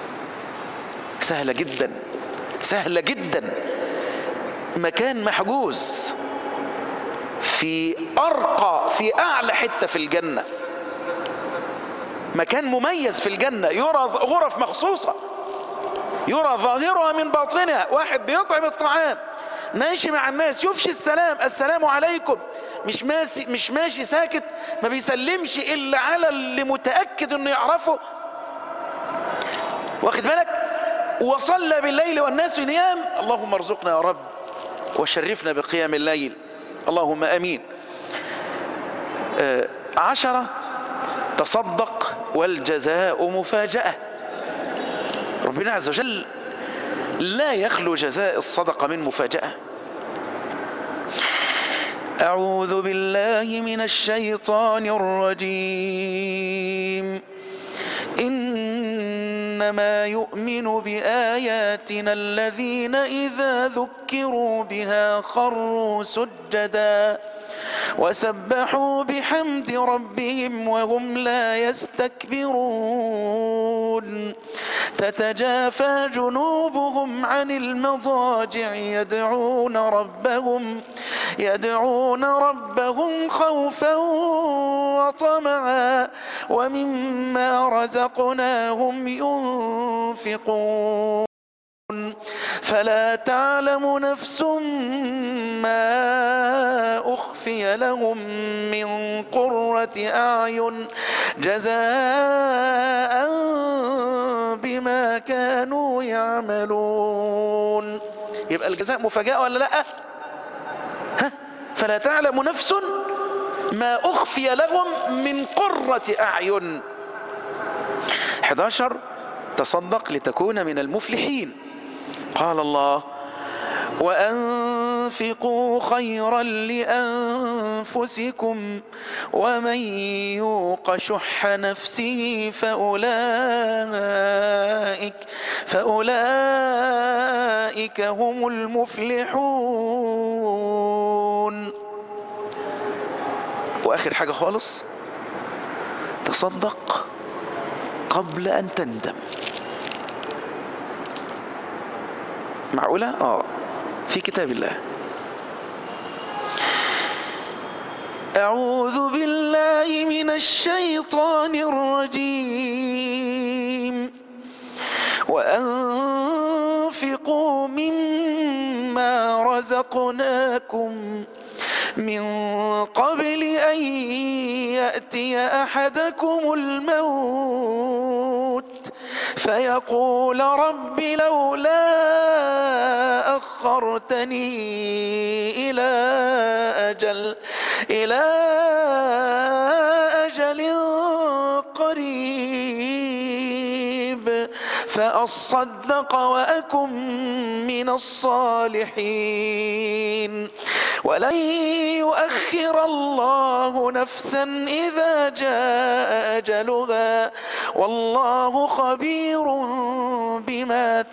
Speaker 1: سهلة جدا سهلة جدا مكان محجوز في أرقى في أعلى حتة في الجنة مكان مميز في الجنة يرى غرف مخصوصة يرى ظاهرها من باطنها واحد بيطعم الطعام ماشي مع الناس يفشي السلام السلام عليكم مش ماشي مش ماشي ساكت ما بيسلمش الا على اللي متاكد انه يعرفه واخد بالك وصلى بالليل والناس نيام اللهم ارزقنا يا رب وشرفنا بقيام الليل اللهم امين آه عشرة تصدق والجزاء مفاجأة ربنا عز وجل لا يخلو جزاء الصدقة من مفاجأة أعوذ بالله من الشيطان الرجيم إنما يؤمن بآياتنا الذين إذا ذكروا بها خروا سجدا وسبحوا بحمد ربهم وهم لا يستكبرون تتجافى جنوبهم عن المضاجع يدعون ربهم يدعون ربهم خوفا وطمعا ومما رزقناهم ينفقون فلا تعلم نفس ما أخفي لهم من قرة أعين جزاء بما كانوا يعملون يبقى الجزاء مفاجأة ولا لا ها فلا تعلم نفس ما أخفي لهم من قرة أعين 11 تصدق لتكون من المفلحين قال الله وأنفقوا خيرا لأنفسكم ومن يوق شح نفسه فأولئك فأولئك هم المفلحون وآخر حاجة خالص تصدق قبل أن تندم معقولة؟ آه في كتاب الله أعوذ بالله من الشيطان الرجيم وأنفقوا مما رزقناكم من قبل أن يأتي أحدكم الموت فيقول رب لولا أخرتني إلى أجل إلى أجل قريب فأصدق وأكن من الصالحين ولن يؤخر الله نفسا إذا جاء أجلها والله خبير بما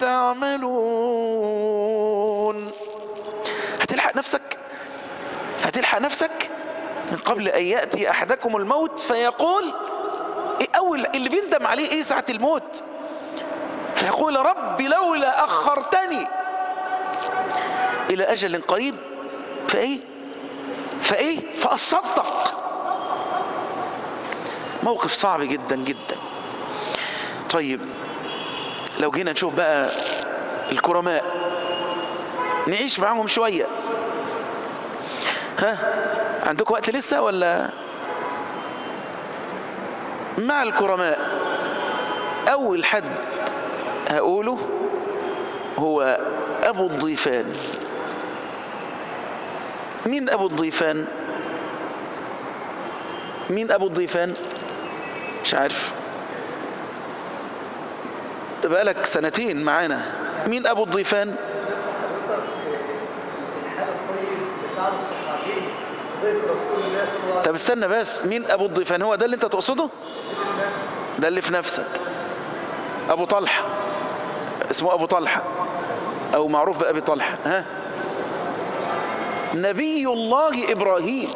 Speaker 1: تعملون هتلحق نفسك هتلحق نفسك من قبل أن يأتي أحدكم الموت فيقول إيه أول اللي بيندم عليه إيه ساعة الموت فيقول رب لولا أخرتني إلى أجل قريب فإيه فإيه فأصدق موقف صعب جدا جدا طيب لو جينا نشوف بقى الكرماء نعيش معاهم شوية ها عندكم وقت لسه ولا مع الكرماء أول حد هقوله هو أبو الضيفان مين أبو الضيفان مين أبو الضيفان مش عارف ده بقالك سنتين معانا مين أبو الضيفان طب استنى بس مين أبو الضيفان هو ده اللي أنت تقصده ده اللي في نفسك أبو طلحة اسمه أبو طلحة أو معروف بأبي طلحة ها نبي الله إبراهيم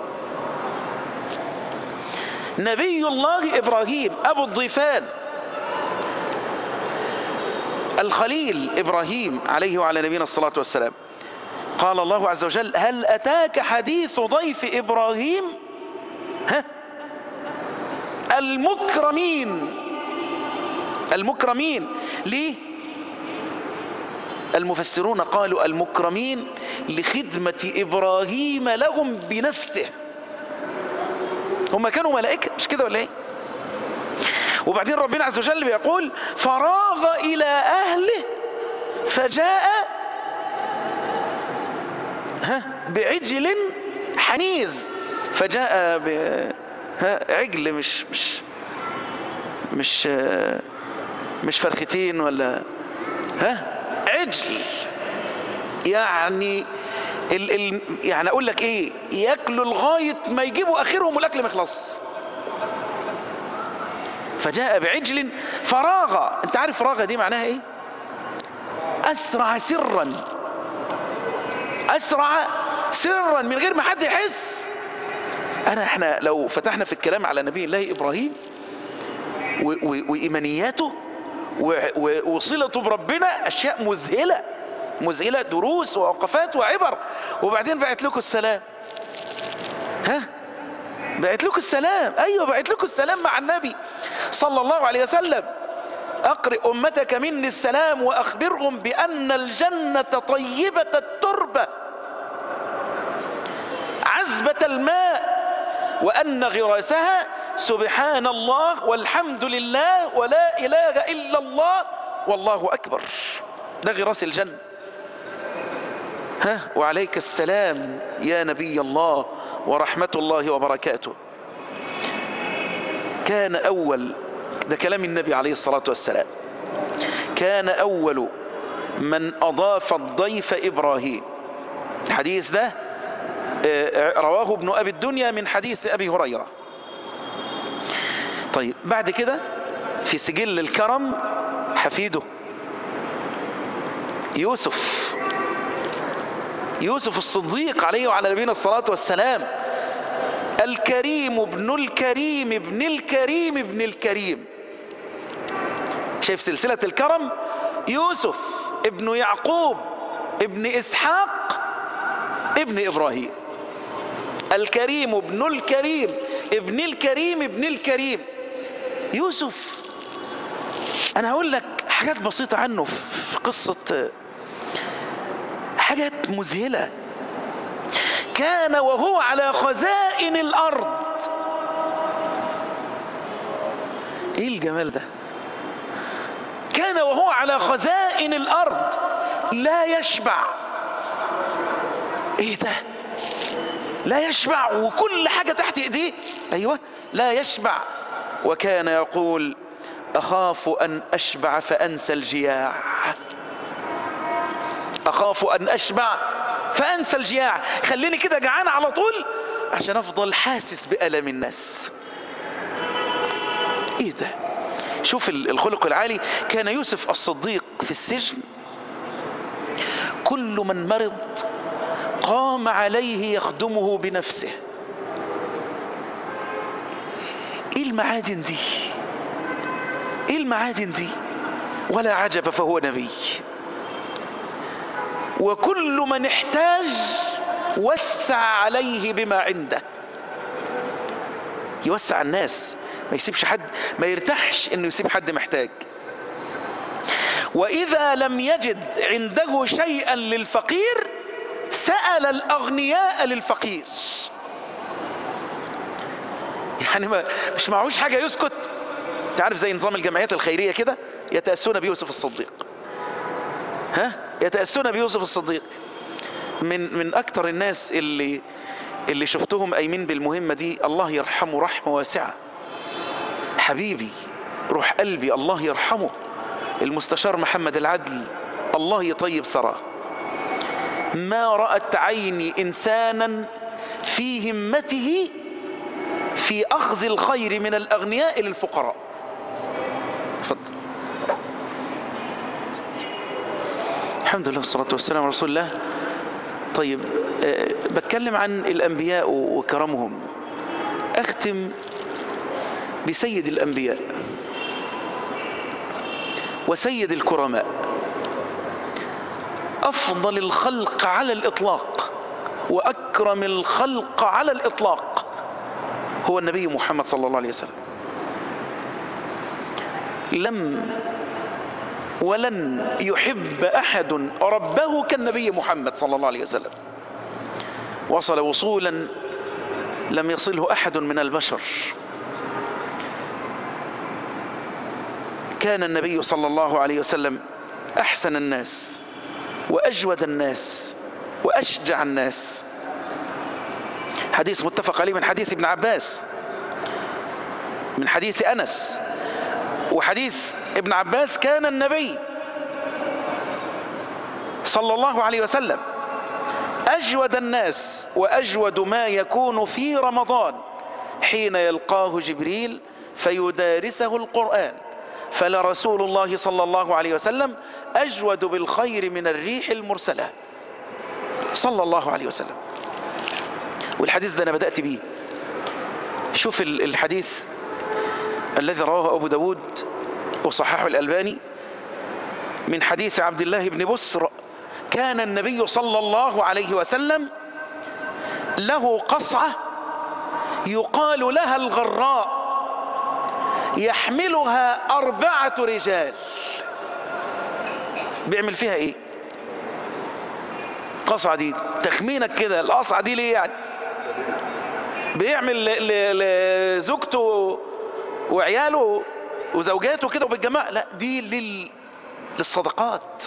Speaker 1: نبي الله إبراهيم أبو الضيفان الخليل إبراهيم عليه وعلى نبينا الصلاة والسلام قال الله عز وجل هل أتاك حديث ضيف إبراهيم ها المكرمين المكرمين ليه المفسرون قالوا المكرمين لخدمة إبراهيم لهم بنفسه هم كانوا ملائكة مش كده ولا ايه وبعدين ربنا عز وجل بيقول فراغ إلى أهله فجاء ها بعجل حنيذ فجاء ب ها عجل مش مش مش مش فرختين ولا ها عجل يعني ال ال يعني اقول لك ايه ياكلوا لغايه ما يجيبوا اخرهم والاكل ما يخلص فجاء بعجل فراغ انت عارف فراغ دي معناها ايه اسرع سرا اسرع سرا من غير ما حد يحس انا احنا لو فتحنا في الكلام على نبي الله ابراهيم وايمانياته وصلته بربنا اشياء مذهله مذهله دروس ووقفات وعبر وبعدين بعت لكم السلام ها بعت لكم السلام ايوه بعت لكم السلام مع النبي صلى الله عليه وسلم اقرئ امتك مني السلام واخبرهم بان الجنه طيبه التربه عذبه الماء وان غراسها سبحان الله والحمد لله ولا اله الا الله والله اكبر ده غراس الجنه ها وعليك السلام يا نبي الله ورحمة الله وبركاته كان أول ده كلام النبي عليه الصلاة والسلام كان أول من أضاف الضيف إبراهيم الحديث ده رواه ابن أبي الدنيا من حديث أبي هريرة طيب بعد كده في سجل الكرم حفيده يوسف يوسف الصديق عليه وعلى نبينا الصلاة والسلام الكريم ابن الكريم ابن الكريم ابن الكريم شايف سلسلة الكرم يوسف ابن يعقوب ابن إسحاق ابن إبراهيم الكريم ابن الكريم ابن الكريم ابن الكريم يوسف أنا هقول لك حاجات بسيطة عنه في قصة حاجات مذهلة كان وهو على خزائن الأرض ايه الجمال ده كان وهو على خزائن الأرض لا يشبع ايه ده لا يشبع وكل حاجة تحت ايديه ايوه لا يشبع وكان يقول اخاف ان اشبع فانسى الجياع اخاف ان اشبع فانسى الجياع خليني كده جعان على طول عشان افضل حاسس بالم الناس ايه ده شوف الخلق العالي كان يوسف الصديق في السجن كل من مرض قام عليه يخدمه بنفسه ايه المعادن دي ايه المعادن دي ولا عجب فهو نبي وكل من احتاج وسع عليه بما عنده يوسع الناس ما يسيبش حد ما يرتاحش انه يسيب حد محتاج واذا لم يجد عنده شيئا للفقير سأل الاغنياء للفقير يعني ما مش معهوش حاجة يسكت انت عارف زي نظام الجمعيات الخيرية كده يتأسون بيوسف الصديق ها يتأسون بيوسف الصديق من من اكتر الناس اللي اللي شفتهم قايمين بالمهمة دي الله يرحمه رحمة واسعة حبيبي روح قلبي الله يرحمه المستشار محمد العدل الله يطيب ثراه ما رأت عيني إنسانا في همته في أخذ الخير من الأغنياء للفقراء تفضل الحمد لله والصلاة والسلام على رسول الله طيب أه بتكلم عن الأنبياء وكرمهم أختم بسيد الأنبياء وسيد الكرماء أفضل الخلق على الإطلاق وأكرم الخلق على الإطلاق هو النبي محمد صلى الله عليه وسلم لم ولن يحب أحد ربه كالنبي محمد صلى الله عليه وسلم وصل وصولا لم يصله أحد من البشر كان النبي صلى الله عليه وسلم أحسن الناس وأجود الناس وأشجع الناس حديث متفق عليه من حديث ابن عباس من حديث أنس وحديث ابن عباس كان النبي صلى الله عليه وسلم أجود الناس وأجود ما يكون في رمضان حين يلقاه جبريل فيدارسه القرآن فلرسول الله صلى الله عليه وسلم أجود بالخير من الريح المرسلة صلى الله عليه وسلم والحديث ده أنا بدأت بيه شوف الحديث الذي رواه أبو داود وصححه الألباني من حديث عبد الله بن بسر كان النبي صلى الله عليه وسلم له قصعة يقال لها الغراء يحملها أربعة رجال بيعمل فيها ايه قصعة دي تخمينك كده القصعة دي ليه يعني بيعمل لزوجته وعياله وزوجاته كده وبالجماعة لا دي لل... للصدقات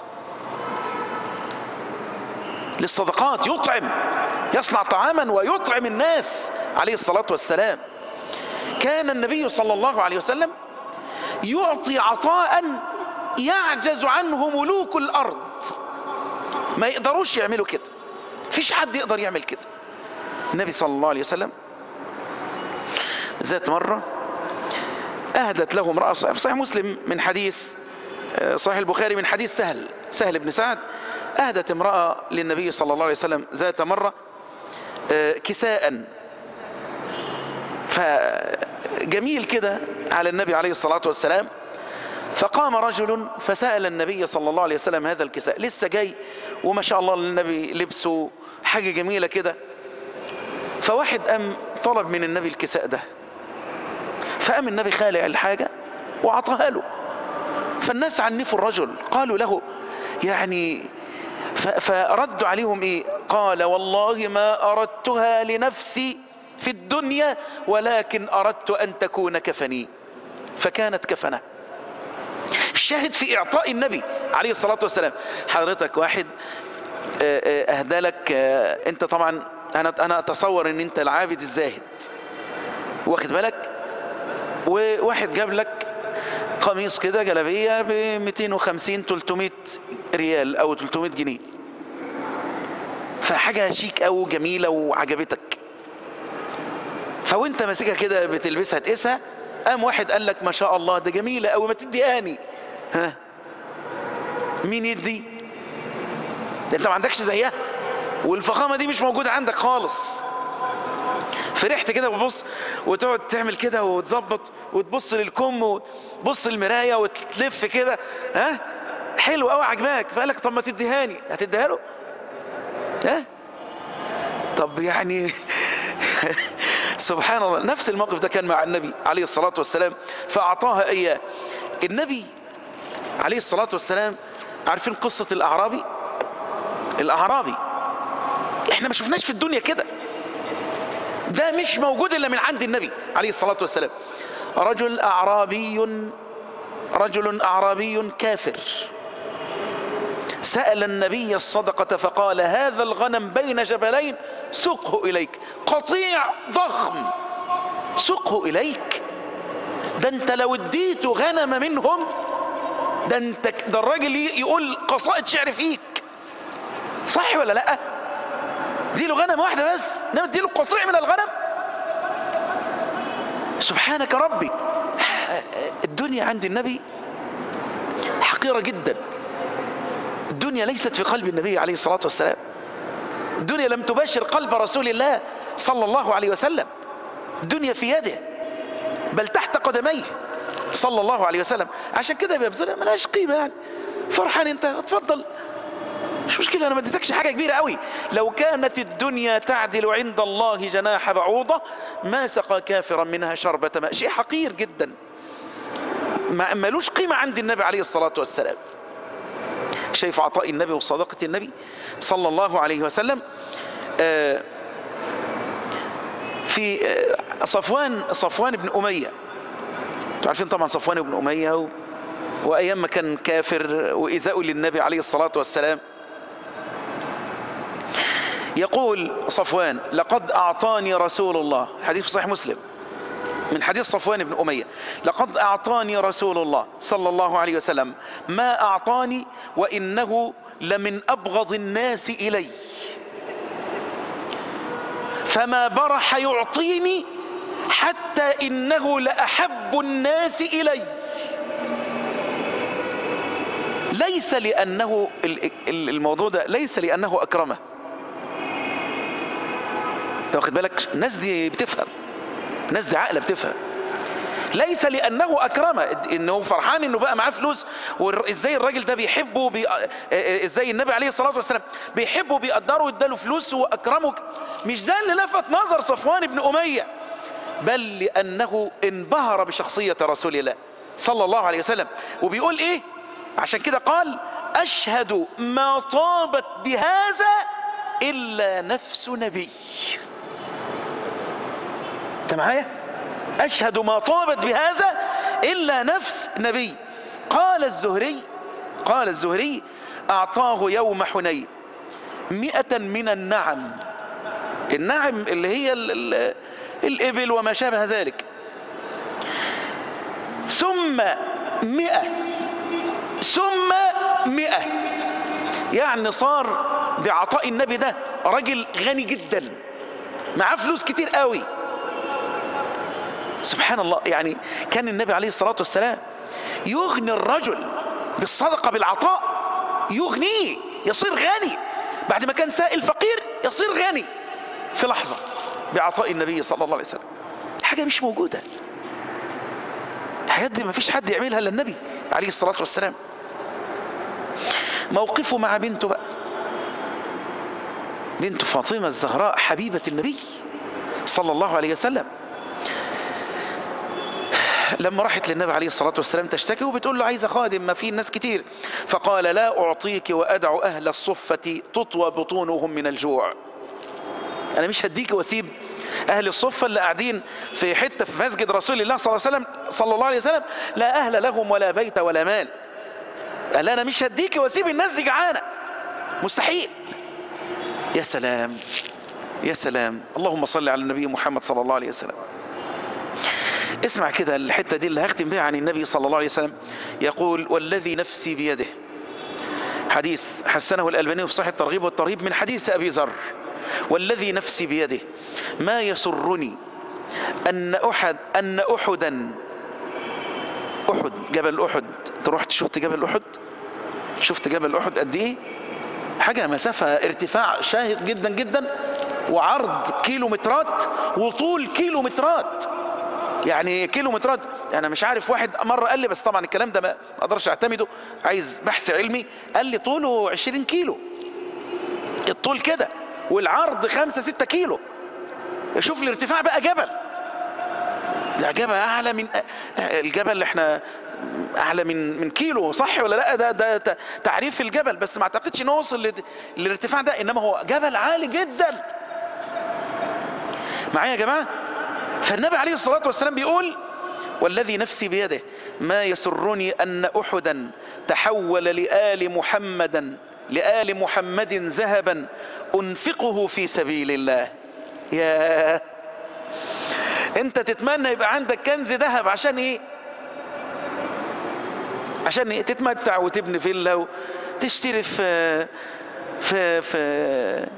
Speaker 1: للصدقات يطعم يصنع طعاما ويطعم الناس عليه الصلاة والسلام كان النبي صلى الله عليه وسلم يعطي عطاء يعجز عنه ملوك الأرض ما يقدروش يعملوا كده فيش حد يقدر يعمل كده النبي صلى الله عليه وسلم ذات مرة أهدت له امرأة صحيح, صحيح مسلم من حديث صحيح البخاري من حديث سهل سهل بن سعد أهدت امرأة للنبي صلى الله عليه وسلم ذات مرة كساء فجميل كده على النبي عليه الصلاة والسلام فقام رجل فسأل النبي صلى الله عليه وسلم هذا الكساء لسه جاي وما شاء الله النبي لبسه حاجة جميلة كده فواحد قام طلب من النبي الكساء ده فقام النبي خالع الحاجة وعطاها له فالناس عنفوا الرجل قالوا له يعني فردوا عليهم ايه قال والله ما اردتها لنفسي في الدنيا ولكن اردت ان تكون كفني فكانت كفنه الشاهد في اعطاء النبي عليه الصلاة والسلام حضرتك واحد اهدى لك انت طبعا انا انا اتصور ان انت العابد الزاهد واخد بالك وواحد جاب لك قميص كده جلابيه ب 250 300 ريال او 300 جنيه فحاجه شيك او جميله وعجبتك فوانت ماسكها كده بتلبسها تقيسها قام واحد قال لك ما شاء الله ده جميله قوي ما تديهاني ها مين يدي ده انت ما عندكش زيها والفخامه دي مش موجوده عندك خالص فرحت كده وتبص وتقعد تعمل كده وتظبط وتبص للكم وتبص المرايه وتلف كده ها حلو قوي عجباك فقال لك طب ما تديهاني هتديها له ها طب يعني سبحان الله نفس الموقف ده كان مع النبي عليه الصلاه والسلام فاعطاها اياه النبي عليه الصلاه والسلام عارفين قصه الاعرابي الاعرابي احنا ما شفناش في الدنيا كده ده مش موجود الا من عند النبي عليه الصلاه والسلام رجل اعرابي رجل اعرابي كافر سال النبي الصدقه فقال هذا الغنم بين جبلين سقه اليك قطيع ضخم سقه اليك ده انت لو اديته غنم منهم ده انت ده الراجل يقول قصائد شعر فيك صح ولا لا دي له غنم واحده بس انما ادي له قطيع من الغنم سبحانك ربي الدنيا عند النبي حقيره جدا الدنيا ليست في قلب النبي عليه الصلاه والسلام الدنيا لم تباشر قلب رسول الله صلى الله عليه وسلم الدنيا في يده بل تحت قدميه صلى الله عليه وسلم عشان كده بيبذلها ملهاش قيمة يعني فرحان انت اتفضل مش مشكلة انا ما اديتكش حاجة كبيرة قوي لو كانت الدنيا تعدل عند الله جناح بعوضة ما سقى كافرا منها شربة ماء شيء حقير جدا ما ملوش قيمة عند النبي عليه الصلاة والسلام شايف عطاء النبي وصداقة النبي صلى الله عليه وسلم آه في آه صفوان صفوان بن أمية عارفين طبعا صفوان بن أمية و... وأيام ما كان كافر وإذاء للنبي عليه الصلاة والسلام يقول صفوان لقد أعطاني رسول الله حديث في صحيح مسلم من حديث صفوان بن أمية لقد أعطاني رسول الله صلى الله عليه وسلم ما أعطاني وإنه لمن أبغض الناس إلي فما برح يعطيني حتى إنه لأحب الناس إلي ليس لأنه الموضوع ده ليس لأنه أكرمه انت واخد بالك الناس دي بتفهم الناس دي عاقله بتفهم ليس لانه اكرمه انه فرحان انه بقى معاه فلوس وازاي الراجل ده بيحبه بي... ازاي النبي عليه الصلاه والسلام بيحبه بيقدره واداله فلوس واكرمه مش ده اللي لفت نظر صفوان بن اميه بل لانه انبهر بشخصيه رسول الله صلى الله عليه وسلم وبيقول ايه عشان كده قال اشهد ما طابت بهذا الا نفس نبي انت معايا اشهد ما طابت بهذا الا نفس نبي قال الزهري قال الزهري اعطاه يوم حنين مئة من النعم النعم اللي هي ال ال الابل وما شابه ذلك ثم مئة ثم مئة يعني صار بعطاء النبي ده راجل غني جدا معاه فلوس كتير قوي سبحان الله يعني كان النبي عليه الصلاة والسلام يغني الرجل بالصدقة بالعطاء يغنيه يصير غني بعد ما كان سائل فقير يصير غني في لحظة بعطاء النبي صلى الله عليه وسلم حاجة مش موجودة الحاجات دي ما فيش حد يعملها الا النبي عليه الصلاة والسلام موقفه مع بنته بقى بنت فاطمة الزهراء حبيبة النبي صلى الله عليه وسلم لما راحت للنبي عليه الصلاة والسلام تشتكي وبتقول له عايزة خادم ما في ناس كتير فقال لا أعطيك وأدع أهل الصفة تطوى بطونهم من الجوع أنا مش هديك واسيب أهل الصفة اللي قاعدين في حتة في مسجد رسول الله صلى الله عليه وسلم صلى الله عليه وسلم لا أهل لهم ولا بيت ولا مال قال أنا مش هديك واسيب الناس دي جعانة مستحيل يا سلام يا سلام اللهم صل على النبي محمد صلى الله عليه وسلم اسمع كده الحتة دي اللي هختم بها عن النبي صلى الله عليه وسلم يقول والذي نفسي بيده حديث حسنه الألباني في صحيح الترغيب والترهيب من حديث أبي ذر والذي نفسي بيده ما يسرني أن أحد أن أحدا أحد جبل أحد أنت رحت شفت جبل أحد شفت جبل أحد قد إيه حاجة مسافة ارتفاع شاهق جدا جدا وعرض كيلومترات وطول كيلومترات يعني كيلومترات انا مش عارف واحد مره قال لي بس طبعا الكلام ده ما اقدرش اعتمده عايز بحث علمي قال لي طوله 20 كيلو الطول كده والعرض 5 6 كيلو شوف الارتفاع بقى جبل ده جبل اعلى من الجبل اللي احنا اعلى من من كيلو صح ولا لا ده ده تعريف الجبل بس ما اعتقدش انه وصل للارتفاع ده انما هو جبل عالي جدا معايا يا جماعه فالنبي عليه الصلاة والسلام بيقول والذي نفسي بيده ما يسرني أن أحدا تحول لآل محمدا لآل محمد ذهبا أنفقه في سبيل الله يا انت تتمنى يبقى عندك كنز ذهب عشان ايه عشان ايه تتمتع وتبني فيلا وتشتري في في في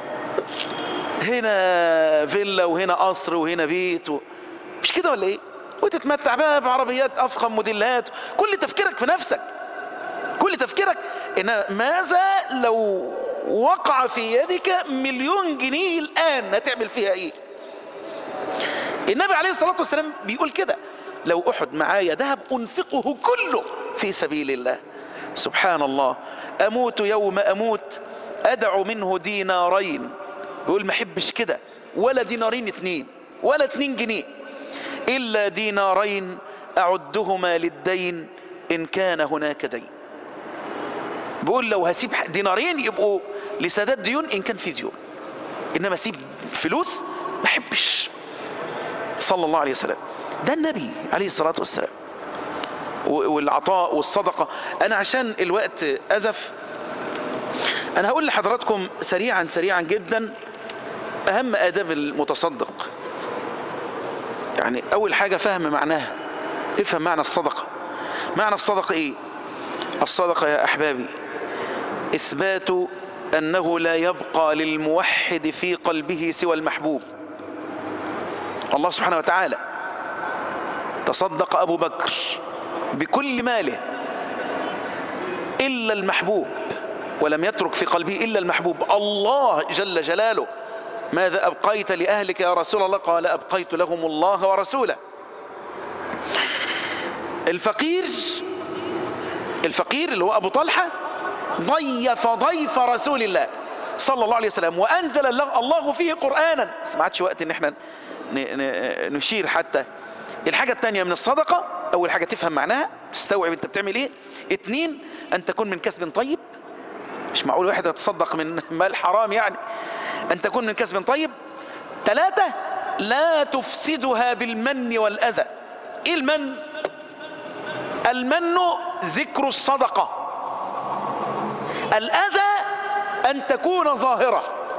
Speaker 1: هنا فيلا وهنا قصر وهنا بيت و... مش كده ولا ايه وتتمتع بقى بعربيات افخم موديلات كل تفكيرك في نفسك كل تفكيرك ان ماذا لو وقع في يدك مليون جنيه الان هتعمل فيها ايه النبي عليه الصلاة والسلام بيقول كده لو أحد معايا ذهب أنفقه كله في سبيل الله سبحان الله أموت يوم أموت أدع منه دينارين بيقول ما احبش كده ولا دينارين اتنين ولا اتنين جنيه إلا دينارين أعدهما للدين إن كان هناك دين بيقول لو هسيب دينارين يبقوا لسداد ديون إن كان في ديون إنما أسيب فلوس ما احبش صلى الله عليه وسلم ده النبي عليه الصلاة والسلام والعطاء والصدقة أنا عشان الوقت أزف أنا هقول لحضراتكم سريعا سريعا جدا أهم آداب المتصدق يعني أول حاجة فهم معناها افهم معنى الصدقة معنى الصدقة إيه الصدقة يا أحبابي إثبات أنه لا يبقى للموحد في قلبه سوى المحبوب الله سبحانه وتعالى تصدق أبو بكر بكل ماله إلا المحبوب ولم يترك في قلبه إلا المحبوب الله جل جلاله ماذا أبقيت لأهلك يا رسول الله قال أبقيت لهم الله ورسوله الفقير الفقير اللي هو أبو طلحة ضيف ضيف رسول الله صلى الله عليه وسلم وأنزل الله فيه قرآنا بس ما عادش وقت إن احنا نشير حتى الحاجة الثانية من الصدقة أول حاجة تفهم معناها تستوعب أنت بتعمل إيه اتنين أن تكون من كسب طيب مش معقول واحد يتصدق من مال حرام يعني أن تكون من كسب طيب ثلاثة لا تفسدها بالمن والأذى إيه المن المن ذكر الصدقة الأذى أن تكون ظاهرة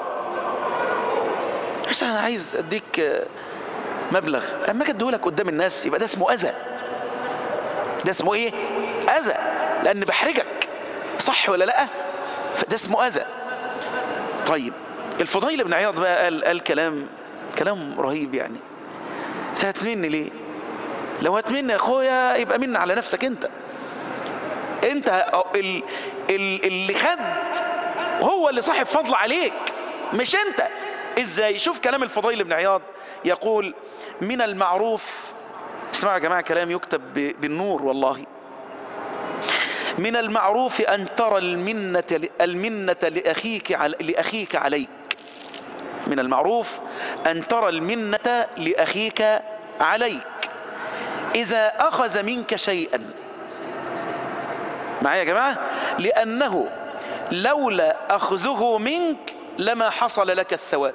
Speaker 1: مش أنا عايز أديك مبلغ أما أجي أديهولك قدام الناس يبقى ده اسمه أذى ده اسمه إيه أذى لأن بحرجك صح ولا لأ ده اسمه أذى طيب الفضيل بن عياض بقى قال, قال كلام كلام رهيب يعني انت هتمني ليه لو هتمني يا اخويا يبقى من على نفسك انت انت ال ال اللي خد هو اللي صاحب فضل عليك مش انت ازاي شوف كلام الفضيل بن عياض يقول من المعروف اسمعوا يا جماعه كلام يكتب بالنور والله من المعروف أن ترى المنة, المنة لأخيك, لأخيك عليك من المعروف أن ترى المنة لأخيك عليك إذا أخذ منك شيئا معايا يا جماعة لأنه لولا أخذه منك لما حصل لك الثواب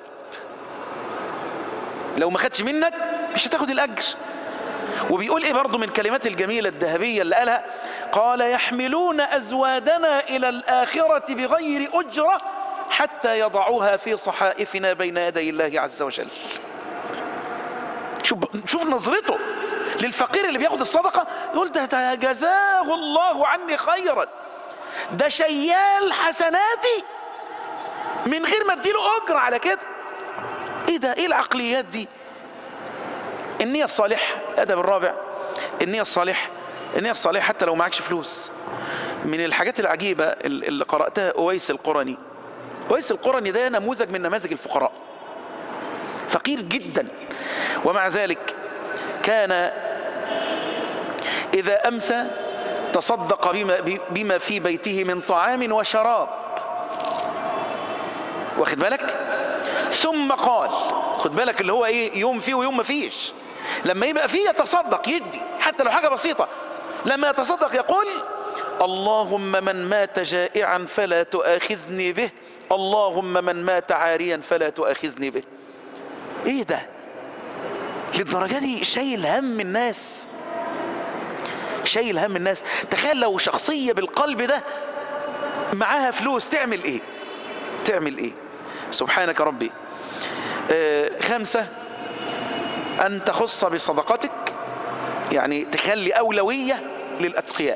Speaker 1: لو ما خدش منك مش هتاخد الأجر وبيقول ايه برضه من كلمات الجميلة الذهبية اللي قالها قال يحملون أزوادنا إلى الآخرة بغير أجرة حتى يضعوها في صحائفنا بين يدي الله عز وجل شوف, شوف نظرته للفقير اللي بياخد الصدقة يقول ده جزاه الله عني خيرا ده شيال حسناتي من غير ما اديله أجر على كده ايه ده ايه العقليات دي النية الصالحة الأدب الرابع النية الصالحة النية الصالحة حتى لو معكش فلوس من الحاجات العجيبة اللي قرأتها أويس القرني أويس القرني ده نموذج من نماذج الفقراء فقير جدا ومع ذلك كان إذا أمسى تصدق بما, بما في بيته من طعام وشراب واخد بالك ثم قال خد بالك اللي هو ايه يوم فيه ويوم ما فيش لما يبقى فيه يتصدق يدي حتى لو حاجة بسيطة لما يتصدق يقول اللهم من مات جائعا فلا تؤاخذني به اللهم من مات عاريا فلا تؤاخذني به ايه ده للدرجة دي شايل هم الناس شايل هم الناس تخيل لو شخصية بالقلب ده معاها فلوس تعمل ايه تعمل ايه سبحانك ربي آه خمسة أن تخص بصدقتك يعني تخلي أولوية للأتقياء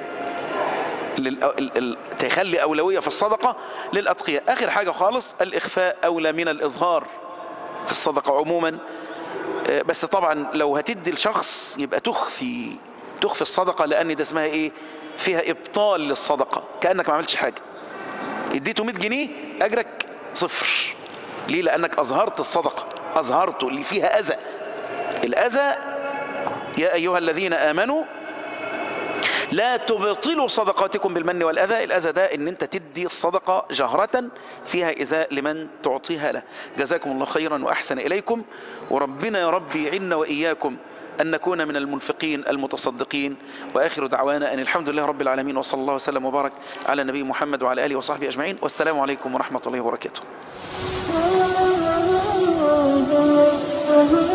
Speaker 1: تخلي أولوية في الصدقة للأتقياء آخر حاجة خالص الإخفاء أولى من الإظهار في الصدقة عموما بس طبعا لو هتدي الشخص يبقى تخفي تخفي الصدقة لأن ده اسمها إيه فيها إبطال للصدقة كأنك ما عملتش حاجة اديته 100 جنيه أجرك صفر ليه لأنك أظهرت الصدقة أظهرته اللي فيها أذى الأذى يا أيها الذين آمنوا لا تبطلوا صدقاتكم بالمن والأذى الأذى ده ان انت تدي الصدقة جهرة فيها إذاء لمن تعطيها له جزاكم الله خيرا وأحسن إليكم وربنا يا رب يعنا وإياكم أن نكون من المنفقين المتصدقين وآخر دعوانا أن الحمد لله رب العالمين وصلى الله وسلم وبارك على نبي محمد وعلى آله وصحبه أجمعين والسلام عليكم ورحمة الله وبركاته